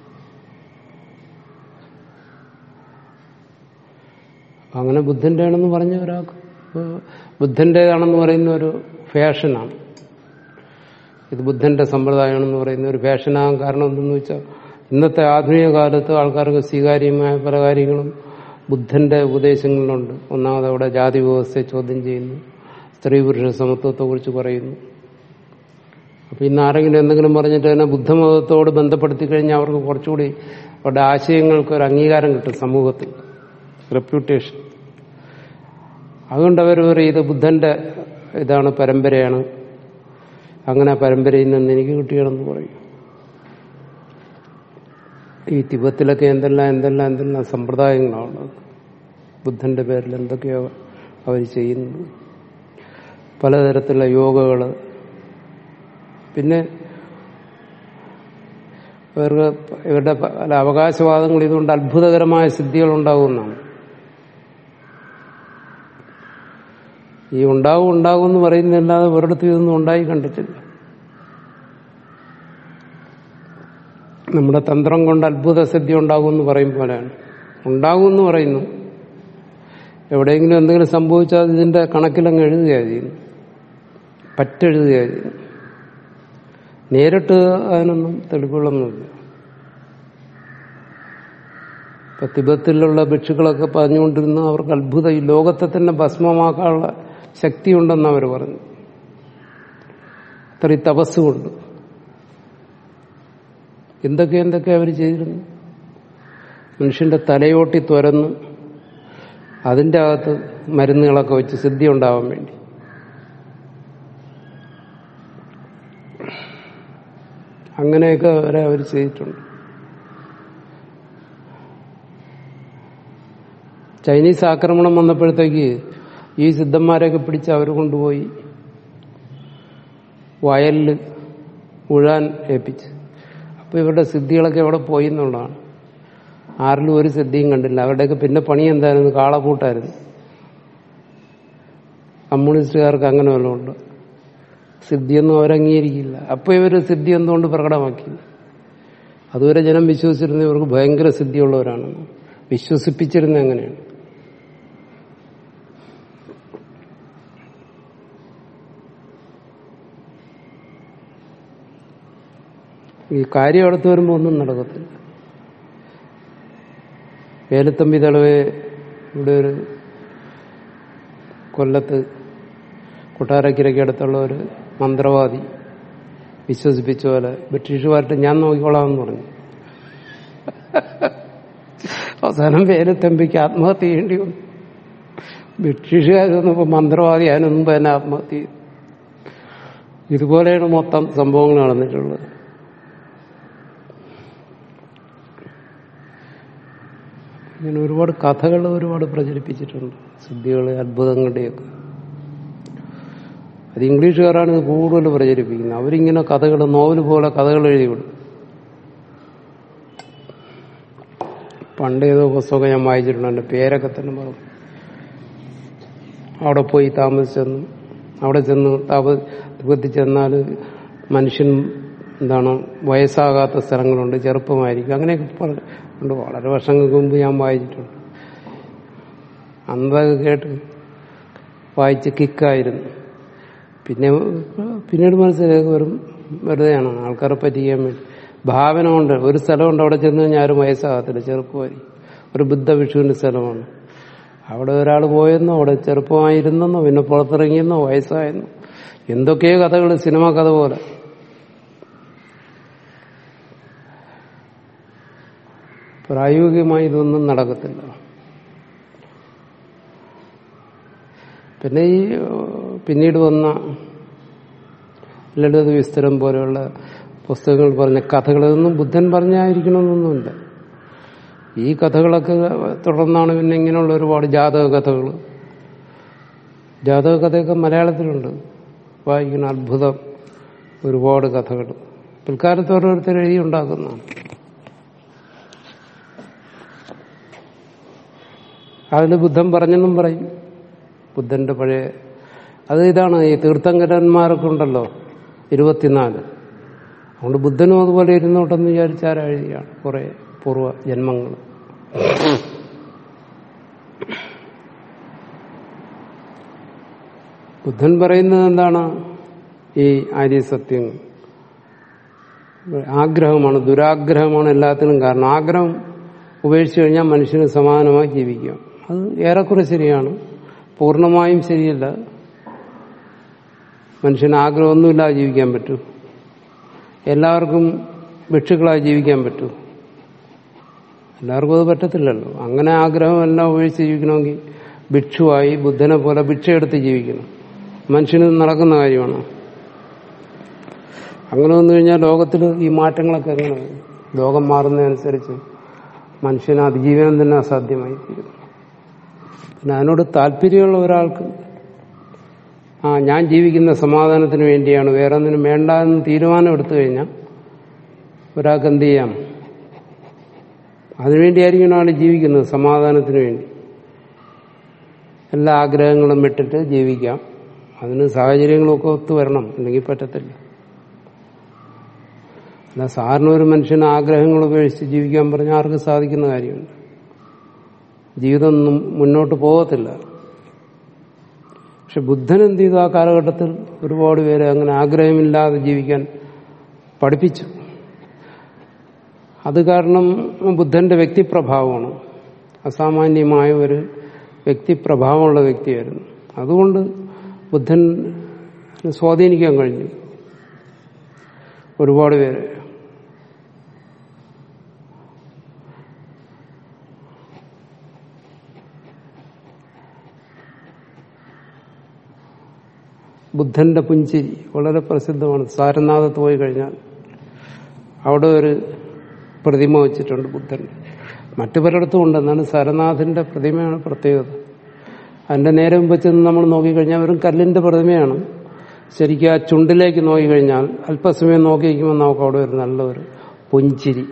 അങ്ങനെ ബുദ്ധന്റെ ആണെന്ന് പറഞ്ഞ ഒരാൾക്ക് ബുദ്ധന്റേതാണെന്ന് പറയുന്ന ഒരു ഫാഷനാണ് ഇത് ബുദ്ധന്റെ സമ്പ്രദായമാണെന്ന് പറയുന്ന ഒരു ഫാഷനാകാൻ കാരണം എന്തെന്ന് വെച്ചാൽ ഇന്നത്തെ ആധുനിക കാലത്ത് ആൾക്കാർക്ക് സ്വീകാര്യമായ പല കാര്യങ്ങളും ബുദ്ധന്റെ ഉപദേശങ്ങളിലുണ്ട് ഒന്നാമത് അവിടെ ജാതി വ്യവസ്ഥയെ ചോദ്യം ചെയ്യുന്നു സ്ത്രീ പുരുഷ സമത്വത്തെക്കുറിച്ച് പറയുന്നു അപ്പൊ ഇന്ന് ആരെങ്കിലും എന്തെങ്കിലും പറഞ്ഞിട്ട് തന്നെ ബുദ്ധമതത്തോട് ബന്ധപ്പെടുത്തി കഴിഞ്ഞാൽ അവർക്ക് കുറച്ചുകൂടി അവരുടെ ആശയങ്ങൾക്ക് ഒരു അംഗീകാരം കിട്ടും സമൂഹത്തിൽ റെപ്യൂട്ടേഷൻ അതുകൊണ്ട് അവർ പറയും ഇത് ബുദ്ധന്റെ ഇതാണ് പരമ്പരയാണ് അങ്ങനെ ആ പരമ്പരയിൽ നിന്ന് എനിക്ക് കിട്ടിയണമെന്ന് പറയും ഈ തിബത്തിലൊക്കെ എന്തെല്ലാം എന്തെല്ലാം എന്തെല്ലാം സമ്പ്രദായങ്ങളാണ് ബുദ്ധന്റെ പേരിൽ എന്തൊക്കെയോ അവർ ചെയ്യുന്നത് പലതരത്തിലുള്ള യോഗകള് പിന്നെ ഇവർക്ക് ഇവരുടെ പല അവകാശവാദങ്ങൾ ഇതുകൊണ്ട് അത്ഭുതകരമായ സിദ്ധികൾ ഉണ്ടാകുമെന്നാണ് ഈ ഉണ്ടാവും ഉണ്ടാവും എന്ന് പറയുന്നതല്ലാതെ ഒരിടത്തും ഇതൊന്നും ഉണ്ടായി കണ്ടിട്ടില്ല നമ്മുടെ തന്ത്രം കൊണ്ട് അത്ഭുത സിദ്ധി ഉണ്ടാകും എന്ന് പറയും പോലെയാണ് ഉണ്ടാകും എന്ന് പറയുന്നു എവിടെയെങ്കിലും എന്തെങ്കിലും സംഭവിച്ചാൽ ഇതിന്റെ കണക്കിലങ്ങ് എഴുതുകയാണ് ചെയ്യുന്നു പറ്റെഴുതുകയാണ് ചെയ്യുന്നു നേരിട്ട് അതിനൊന്നും തെളിവുകളൊന്നുമില്ല ഇപ്പൊ തിബത്തിലുള്ള ഭിക്ഷുക്കളൊക്കെ പറഞ്ഞുകൊണ്ടിരുന്ന അവർക്ക് അത്ഭുതം ഈ ലോകത്തെ തന്നെ ഭസ്മമാക്കാനുള്ള ശക്തിയുണ്ടെന്ന് അവർ പറഞ്ഞു അത്രയും തപസ്സുകൊണ്ട് എന്തൊക്കെ എന്തൊക്കെ അവർ ചെയ്തിരുന്നു മനുഷ്യന്റെ തലയോട്ടി തുരന്ന് അതിൻ്റെ അകത്ത് മരുന്നുകളൊക്കെ വെച്ച് സിദ്ധി ഉണ്ടാവാൻ വേണ്ടി അങ്ങനെയൊക്കെ വരെ അവർ ചെയ്തിട്ടുണ്ട് ചൈനീസ് ആക്രമണം വന്നപ്പോഴത്തേക്ക് ഈ സിദ്ധന്മാരെയൊക്കെ പിടിച്ച് അവർ കൊണ്ടുപോയി വയലിൽ ഉഴാൻ ഏൽപ്പിച്ച് അപ്പൊ അപ്പൊ ഇവരുടെ സിദ്ധികളൊക്കെ എവിടെ പോയി എന്നുള്ളതാണ് ആരിലും ഒരു സിദ്ധിയും കണ്ടില്ല അവരുടെയൊക്കെ പിന്നെ പണി എന്തായിരുന്നു കാളക്കൂട്ടായിരുന്നു കമ്മ്യൂണിസ്റ്റുകാർക്ക് അങ്ങനെ വല്ലതുണ്ട് സിദ്ധിയൊന്നും അവരംഗീകരിക്കില്ല അപ്പൊ ഇവര് സിദ്ധി എന്തുകൊണ്ട് പ്രകടമാക്കി അതുവരെ ജനം വിശ്വസിച്ചിരുന്ന ഇവർക്ക് ഭയങ്കര സിദ്ധിയുള്ളവരാണ് വിശ്വസിപ്പിച്ചിരുന്ന എങ്ങനെയാണ് ഈ കാര്യം അടുത്ത് വരുമ്പോൾ ഒന്നും നടക്കത്തില്ല വേലുത്തമ്പി തളവെ ഇവിടെ ഒരു കൊല്ലത്ത് കൊട്ടാരക്കരയ്ക്ക് അടുത്തുള്ള ഒരു മന്ത്രവാദി വിശ്വസിപ്പിച്ച പോലെ ബ്രിട്ടീഷുകാരുടെ ഞാൻ നോക്കിക്കോളാമെന്ന് പറഞ്ഞു അവസാനം വേലുത്തമ്പിക്ക് ആത്മഹത്യ ചെയ്യേണ്ടി വന്നു ബ്രിട്ടീഷുകാർ വന്നപ്പോൾ മന്ത്രവാദി അതിന് മുമ്പ് തന്നെ ആത്മഹത്യ ചെയ്തു ഇതുപോലെയാണ് മൊത്തം സംഭവങ്ങൾ നടന്നിട്ടുള്ളത് ഇങ്ങനെ ഒരുപാട് കഥകൾ ഒരുപാട് പ്രചരിപ്പിച്ചിട്ടുണ്ട് സിദ്ധികളെ അത്ഭുതങ്ങളുടെയൊക്കെ അത് ഇംഗ്ലീഷുകാരാണ് ഇത് കൂടുതൽ പ്രചരിപ്പിക്കുന്നത് അവരിങ്ങനെ കഥകൾ നോവൽ പോലെ കഥകൾ എഴുതി വിടും പണ്ടേതോ പുസ്തകം ഞാൻ വായിച്ചിട്ടുണ്ട് എൻ്റെ പേരൊക്കെ തന്നെ പറഞ്ഞു അവിടെ പോയി താമസിച്ചെന്നും അവിടെ ചെന്ന് താപത്തിൽ ചെന്നാൽ മനുഷ്യൻ എന്താണ് വയസ്സാകാത്ത സ്ഥലങ്ങളുണ്ട് ചെറുപ്പമായിരിക്കും അങ്ങനെയൊക്കെ ഉണ്ട് വളരെ വർഷങ്ങൾക്ക് മുമ്പ് ഞാൻ വായിച്ചിട്ടുണ്ട് അന്നതൊക്കെ കേട്ട് വായിച്ച് കിക്കായിരുന്നു പിന്നെ പിന്നീട് മനസ്സിലാക്കി വെറും വെറുതെയാണ് ആൾക്കാരെ പറ്റിക്കാൻ വേണ്ടി ഭാവന കൊണ്ട് ഒരു സ്ഥലമുണ്ട് അവിടെ ചെന്ന് കഴിഞ്ഞാൽ ആരും വയസ്സാകത്തില്ല ചെറുപ്പമായി ഒരു ബുദ്ധവിഷുവിന്റെ സ്ഥലമാണ് അവിടെ ഒരാൾ പോയെന്നോ അവിടെ ചെറുപ്പമായിരുന്നെന്നോ പിന്നെ പുറത്തിറങ്ങിയെന്നോ വയസ്സായെന്നോ എന്തൊക്കെയോ കഥകൾ സിനിമ കഥ പോലെ പ്രായോഗികമായി ഇതൊന്നും നടക്കത്തില്ല പിന്നെ ഈ പിന്നീട് വന്ന ലളിത വിസ്തരം പോലെയുള്ള പുസ്തകങ്ങൾ പറഞ്ഞ കഥകളൊന്നും ബുദ്ധൻ പറഞ്ഞായിരിക്കണമെന്നൊന്നുമില്ല ഈ കഥകളൊക്കെ തുടർന്നാണ് പിന്നെ ഇങ്ങനെയുള്ള ഒരുപാട് ജാതക കഥകൾ ജാതക കഥയൊക്കെ മലയാളത്തിലുണ്ട് വായിക്കുന്ന അത്ഭുതം ഒരുപാട് കഥകൾ പിൽക്കാലത്ത് ഓരോരുത്തർ എഴുതി ഉണ്ടാക്കുന്നതാണ് അതിന് ബുദ്ധൻ പറഞ്ഞെന്നും പറയും ബുദ്ധന്റെ പഴയ അത് ഇതാണ് ഈ തീർത്ഥങ്കരന്മാരൊക്കെ ഉണ്ടല്ലോ ഇരുപത്തിനാല് അതുകൊണ്ട് ബുദ്ധനും അതുപോലെ ഇരുന്നോട്ടെന്ന് വിചാരിച്ചാരാ എഴുതിയാണ് കുറെ പൂർവ്വ ജന്മങ്ങൾ ബുദ്ധൻ പറയുന്നത് എന്താണ് ഈ ആര്യസത്യങ്ങൾ ആഗ്രഹമാണ് ദുരാഗ്രഹമാണ് എല്ലാത്തിനും കാരണം ആഗ്രഹം ഉപേക്ഷിച്ചു കഴിഞ്ഞാൽ മനുഷ്യന് സമാനമായി ജീവിക്കാം അത് ഏറെക്കുറെ ശരിയാണ് പൂർണ്ണമായും ശരിയല്ല മനുഷ്യന് ആഗ്രഹമൊന്നുമില്ലാതെ ജീവിക്കാൻ പറ്റൂ എല്ലാവർക്കും ഭിക്ഷുക്കളായി ജീവിക്കാൻ പറ്റൂ എല്ലാവർക്കും അത് പറ്റത്തില്ലല്ലോ അങ്ങനെ ആഗ്രഹം എല്ലാം ഉപേക്ഷിച്ച് ജീവിക്കണമെങ്കിൽ ഭിക്ഷുവായി ബുദ്ധനെ പോലെ ഭിക്ഷയെടുത്ത് ജീവിക്കണം മനുഷ്യന് നടക്കുന്ന കാര്യമാണ് അങ്ങനെ വന്നു കഴിഞ്ഞാൽ ലോകത്തിൽ ഈ മാറ്റങ്ങളൊക്കെ എങ്ങനെ വരും? ലോകം മാറുന്നതനുസരിച്ച് മനുഷ്യന് അതിജീവനം തന്നെ അസാധ്യമായി തീരും പിന്നെ അതിനോട് താല്പര്യമുള്ള ഒരാൾക്ക് ആ ഞാൻ ജീവിക്കുന്ന സമാധാനത്തിന് വേണ്ടിയാണ് വേറെ ഒന്നിനും വേണ്ട എന്ന് തീരുമാനം എടുത്തു കഴിഞ്ഞാൽ ഒരാൾക്ക് എന്ത് ചെയ്യാം അതിനുവേണ്ടിയായിരിക്കും ആൾ ജീവിക്കുന്നത് സമാധാനത്തിന് വേണ്ടി എല്ലാ ആഗ്രഹങ്ങളും വിട്ടിട്ട് ജീവിക്കാം അതിന് സാഹചര്യങ്ങളൊക്കെ ഒത്തു വരണം അല്ലെങ്കിൽ പറ്റത്തില്ല അല്ല സാറിന് ഒരു മനുഷ്യന് ആഗ്രഹങ്ങൾ ഉപേക്ഷിച്ച് ജീവിക്കാൻ പറഞ്ഞാൽ ആർക്ക് സാധിക്കുന്ന കാര്യമുണ്ട് ജീവിതം ഒന്നും മുന്നോട്ട് പോകത്തില്ല പക്ഷെ ബുദ്ധൻ എന്ത് ചെയ്തു ആ കാലഘട്ടത്തിൽ ഒരുപാട് പേരെ അങ്ങനെ ആഗ്രഹമില്ലാതെ ജീവിക്കാൻ പഠിപ്പിച്ചു അത് കാരണം ബുദ്ധന്റെ വ്യക്തിപ്രഭാവമാണ് അസാമാന്യമായ ഒരു വ്യക്തിപ്രഭാവമുള്ള വ്യക്തിയായിരുന്നു അതുകൊണ്ട് ബുദ്ധൻ സ്വാധീനിക്കാൻ കഴിഞ്ഞു ഒരുപാട് പേര് ബുദ്ധന്റെ പുഞ്ചിരി വളരെ പ്രസിദ്ധമാണ് സാരനാഥത്ത് പോയി കഴിഞ്ഞാൽ അവിടെ ഒരു പ്രതിമ വെച്ചിട്ടുണ്ട് ബുദ്ധൻ മറ്റു പലയിടത്തും ഉണ്ട് എന്നാലും സാരനാഥന്റെ പ്രതിമയാണ് പ്രത്യേകത അതിന്റെ നേരെ മുമ്പ് ചെന്ന് നമ്മൾ നോക്കിക്കഴിഞ്ഞാൽ വെറും കല്ലിന്റെ പ്രതിമയാണ് ശരിക്കും ആ ചുണ്ടിലേക്ക് നോക്കിക്കഴിഞ്ഞാൽ അല്പസമയം നോക്കി വയ്ക്കുമ്പോൾ നമുക്ക് അവിടെ ഒരു നല്ലൊരു പുഞ്ചിരി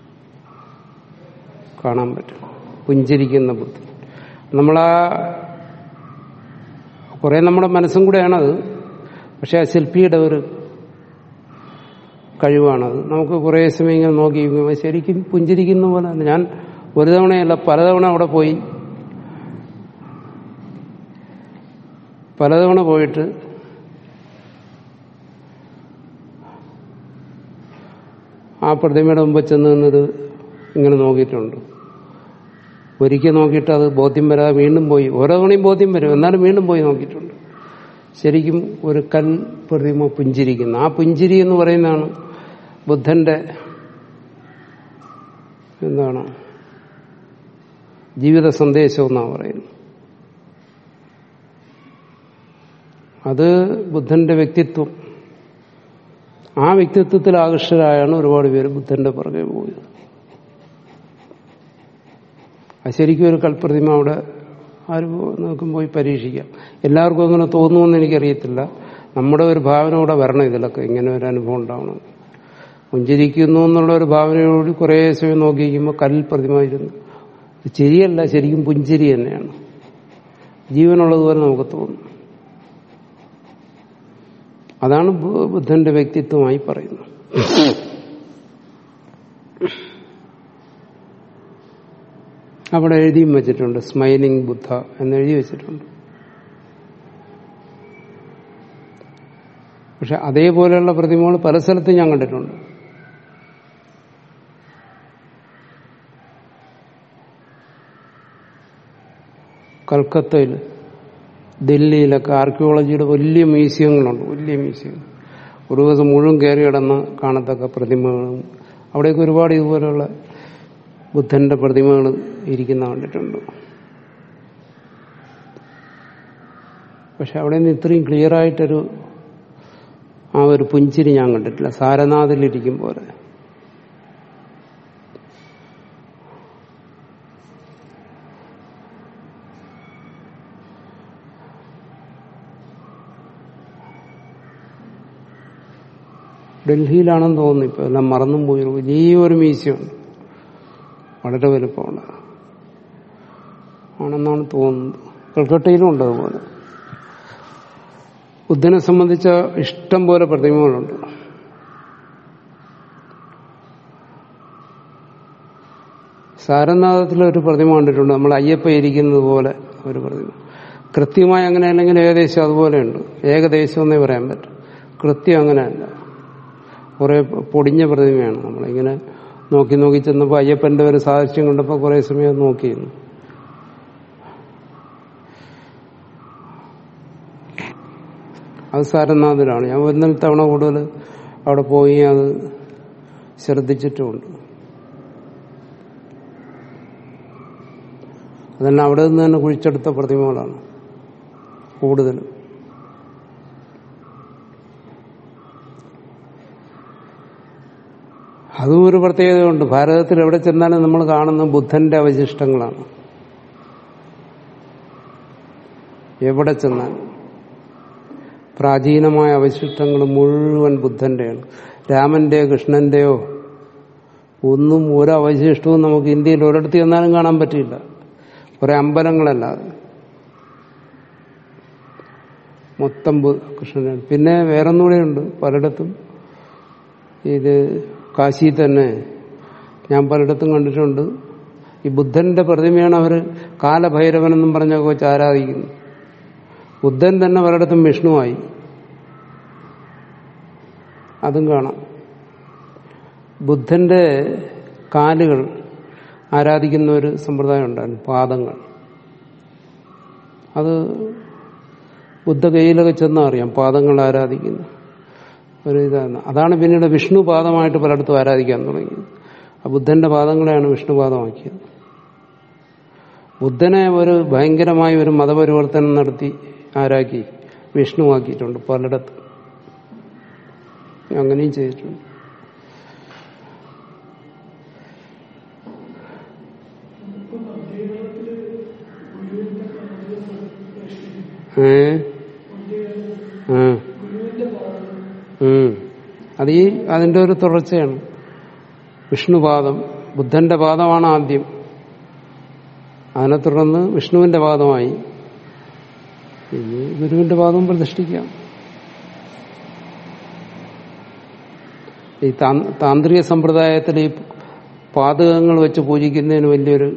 കാണാൻ പറ്റും പുഞ്ചിരിക്കുന്ന ബുദ്ധൻ നമ്മളാ കുറെ നമ്മുടെ മനസ്സും കൂടെയാണത് പക്ഷെ ആ ശില്പിയുടെ ഒരു കഴിവാണത് നമുക്ക് കുറേ സമയം ഇങ്ങനെ നോക്കി ഇരിക്കുമ്പോൾ ശരിക്കും പുഞ്ചിരിക്കുന്ന പോലെ തന്നെ. ഞാൻ ഒരു തവണയല്ല പലതവണ അവിടെ പോയി പലതവണ പോയിട്ട് ആ പ്രതിമയുടെ മുമ്പ് ചെന്ന് നിന്നത് ഇങ്ങനെ നോക്കിയിട്ടുണ്ട് ഒരിക്കൽ നോക്കിയിട്ട് അത് ബോധ്യം വരാതെ വീണ്ടും പോയി ഓരോ തവണയും ബോധ്യം വരും എന്നാലും വീണ്ടും പോയി നോക്കിയിട്ടുണ്ട് ശരിക്കും ഒരു കൽ പ്രതിമ പുഞ്ചിരിക്കുന്നു ആ പുഞ്ചിരി എന്ന് പറയുന്നതാണ് ബുദ്ധന്റെ എന്താണ് ജീവിത സന്ദേശം എന്നാണ് പറയുന്നത് അത് ബുദ്ധന്റെ വ്യക്തിത്വം ആ വ്യക്തിത്വത്തിൽ ആകർഷകരായാണ് ഒരുപാട് പേര് ബുദ്ധന്റെ പുറകെ പോയത് അത് ശരിക്കും ഒരു കൽപ്രതിമ അവിടെ ആരും നോക്കും പോയി പരീക്ഷിക്കാം എല്ലാവർക്കും അങ്ങനെ തോന്നുമെന്ന് എനിക്കറിയത്തില്ല നമ്മുടെ ഒരു ഭാവന കൂടെ വരണം ഇതിലൊക്കെ ഇങ്ങനെ ഒരു അനുഭവം ഉണ്ടാവണം പുഞ്ചിരിക്കുന്നു എന്നുള്ള ഒരു ഭാവനയോട് കുറേ സമയം നോക്കിയിരിക്കുമ്പോൾ കല്ലിൽ പ്രതിമ ഇരുന്നു ഇത് ചിരിയല്ല ശരിക്കും പുഞ്ചിരി തന്നെയാണ് ജീവനുള്ളതുപോലെ നമുക്ക് തോന്നും അതാണ് ബു- ബുദ്ധന്റെ വ്യക്തിത്വമായി പറയുന്നത് അവിടെ എഴുതിയും വെച്ചിട്ടുണ്ട് സ്മൈലിംഗ് ബുദ്ധ എന്ന് എഴുതി വെച്ചിട്ടുണ്ട് പക്ഷെ അതേപോലെയുള്ള പ്രതിമകൾ പല സ്ഥലത്തും ഞാൻ കണ്ടിട്ടുണ്ട് കൽക്കത്തയിൽ ഡൽഹിയിലൊക്കെ ആർക്കിയോളജിയുടെ വലിയ മ്യൂസിയങ്ങളുണ്ട് വലിയ മ്യൂസിയം ഒരു ദിവസം മുഴുവൻ കയറി കിടന്ന് കാണത്തക്ക പ്രതിമകളും അവിടെയൊക്കെ ഒരുപാട് ഇതുപോലെയുള്ള ബുദ്ധന്റെ പ്രതിമകൾ ഇരിക്കുന്ന കണ്ടിട്ടുണ്ട് പക്ഷെ അവിടെ നിന്ന് ഇത്രയും ക്ലിയർ ആയിട്ടൊരു ആ ഒരു പുഞ്ചിരി ഞാൻ കണ്ടിട്ടില്ല സാരനാഥിലിരിക്കും പോലെ ഡൽഹിയിലാണെന്ന് തോന്നുന്നു ഇപ്പൊ എല്ലാം മറന്നും പോയി വലിയൊരു മ്യൂസിയമാണ് വളരെ വലുപ്പമുള്ള ആണെന്നാണ് തോന്നുന്നത് കൽക്കട്ടയിലും ഉണ്ട് അതുപോലെ ബുദ്ധനെ സംബന്ധിച്ച ഇഷ്ടം പോലെ പ്രതിമകളുണ്ട് സാരനാഥത്തിലെ ഒരു പ്രതിമ കണ്ടിട്ടുണ്ട് നമ്മൾ അയ്യപ്പ ഇരിക്കുന്നത് പോലെ ഒരു പ്രതിമ കൃത്യമായി അങ്ങനെ അല്ലെങ്കിൽ ഏകദേശം അതുപോലെയുണ്ട് ഏകദേശം എന്നേ പറയാൻ പറ്റും കൃത്യം അങ്ങനെയല്ല കുറെ പൊടിഞ്ഞ പ്രതിമയാണ് നമ്മളിങ്ങനെ നോക്കി നോക്കി ചെന്നപ്പോൾ അയ്യപ്പന്റെ ഒരു സാദൃശ്യം കണ്ടപ്പോൾ കുറെ സമയം നോക്കിയിരുന്നു അത് സാരനാഥിലാണ് ഞാൻ ഒന്നിൽ തവണ കൂടുതൽ അവിടെ പോയി അത് ശ്രദ്ധിച്ചിട്ടുമുണ്ട് അതെല്ലാം അവിടെ നിന്ന് തന്നെ കുഴിച്ചെടുത്ത പ്രതിമകളാണ് കൂടുതലും അതും ഒരു പ്രത്യേകതയുണ്ട് ഭാരതത്തിൽ എവിടെ ചെന്നാലും നമ്മൾ കാണുന്ന ബുദ്ധന്റെ അവശിഷ്ടങ്ങളാണ് എവിടെ ചെന്നാലും പ്രാചീനമായ അവശിഷ്ടങ്ങൾ മുഴുവൻ ബുദ്ധന്റെയാണ് രാമന്റെയോ കൃഷ്ണന്റെയോ ഒന്നും ഒരു അവശിഷ്ടവും നമുക്ക് ഇന്ത്യയിൽ ഒരിടത്ത് ചെന്നാലും കാണാൻ പറ്റില്ല കുറെ അമ്പലങ്ങളല്ലാതെ മൊത്തം ബു- കൃഷ്ണനാണ് പിന്നെ വേറൊന്നുകൂടെയുണ്ട് പലയിടത്തും ഇത് കാശി തന്നെ ഞാൻ പലയിടത്തും കണ്ടിട്ടുണ്ട് ഈ ബുദ്ധന്റെ പ്രതിമയാണ് അവർ കാലഭൈരവനെന്നും പറഞ്ഞൊക്കെ വെച്ച് ആരാധിക്കുന്നു ബുദ്ധൻ തന്നെ പലയിടത്തും വിഷ്ണുവായി അതും കാണാം ബുദ്ധന്റെ കാലുകൾ ആരാധിക്കുന്ന ഒരു സമ്പ്രദായം ഉണ്ടായിരുന്നു പാദങ്ങൾ അത് ബുദ്ധ കയ്യിലൊക്കെ ചെന്നാൽ അറിയാം പാദങ്ങൾ ആരാധിക്കുന്നു ഒരു ഇതാണ് അതാണ് പിന്നീട് വിഷ്ണു പാദമായിട്ട് പലയിടത്തും ആരാധിക്കാൻ തുടങ്ങിയത് ആ ബുദ്ധന്റെ പാദങ്ങളെയാണ് വിഷ്ണു പാദമാക്കിയത് ബുദ്ധനെ ഒരു ഭയങ്കരമായ ഒരു മതപരിവർത്തനം നടത്തി ആരാക്കി വിഷ്ണുവാക്കിയിട്ടുണ്ട് പലയിടത്തും അങ്ങനെയും ചെയ്തിട്ടുണ്ട് ഏ ആ ഉം. അത് ഈ അതിന്റെ ഒരു തുടർച്ചയാണ് വിഷ്ണുപാദം ബുദ്ധന്റെ പാദമാണ് ആദ്യം അതിനെ തുടർന്ന് വിഷ്ണുവിന്റെ പാദമായി ഇനി ഗുരുവിന്റെ പാദം പ്രതിഷ്ഠിക്കാം ഈ താ- താന്ത്രിക സമ്പ്രദായത്തിൽ ഈ പാതകങ്ങൾ വെച്ച് പൂജിക്കുന്നതിന് വലിയൊരു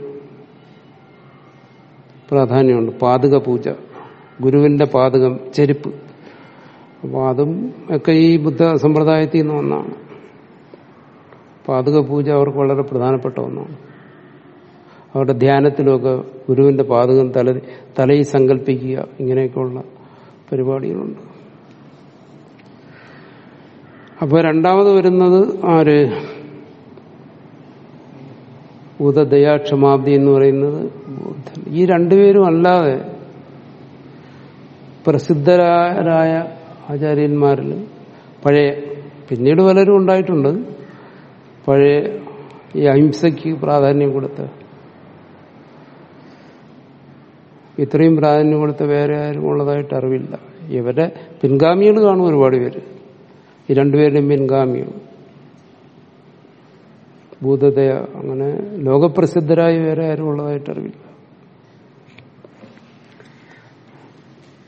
പ്രാധാന്യമുണ്ട് പാതക പൂജ ഗുരുവിന്റെ പാതകം ചെരുപ്പ് അപ്പോൾ അതും ഒക്കെ ഈ ബുദ്ധ സമ്പ്രദായത്തിൽ നിന്ന് ഒന്നാണ് പാതക പൂജ അവർക്ക് വളരെ പ്രധാനപ്പെട്ട ഒന്നാണ് അവരുടെ ധ്യാനത്തിലുമൊക്കെ ഗുരുവിന്റെ പാതകം തല തലയിൽ സങ്കല്പിക്കുക ഇങ്ങനെയൊക്കെയുള്ള പരിപാടികളുണ്ട് അപ്പോൾ രണ്ടാമത് വരുന്നത് ആര് ഭൂതദയാക്ഷമാബ്ദി എന്ന് പറയുന്നത് ബുദ്ധൻ ഈ രണ്ടുപേരും അല്ലാതെ പ്രസിദ്ധരായ ആചാര്യന്മാരിൽ പഴയ പിന്നീട് പലരും ഉണ്ടായിട്ടുണ്ട് പഴയ ഈ അഹിംസയ്ക്ക് പ്രാധാന്യം കൊടുത്ത ഇത്രയും പ്രാധാന്യം കൊടുത്ത വേറെ ആരും ഉള്ളതായിട്ട് അറിവില്ല ഇവരുടെ പിൻഗാമികൾ കാണും ഒരുപാട് പേര് ഈ രണ്ടുപേരുടെയും പിൻഗാമികൾ ഭൂതദയ അങ്ങനെ ലോകപ്രസിദ്ധരായി വേറെ ആരും ഉള്ളതായിട്ട് അറിവില്ല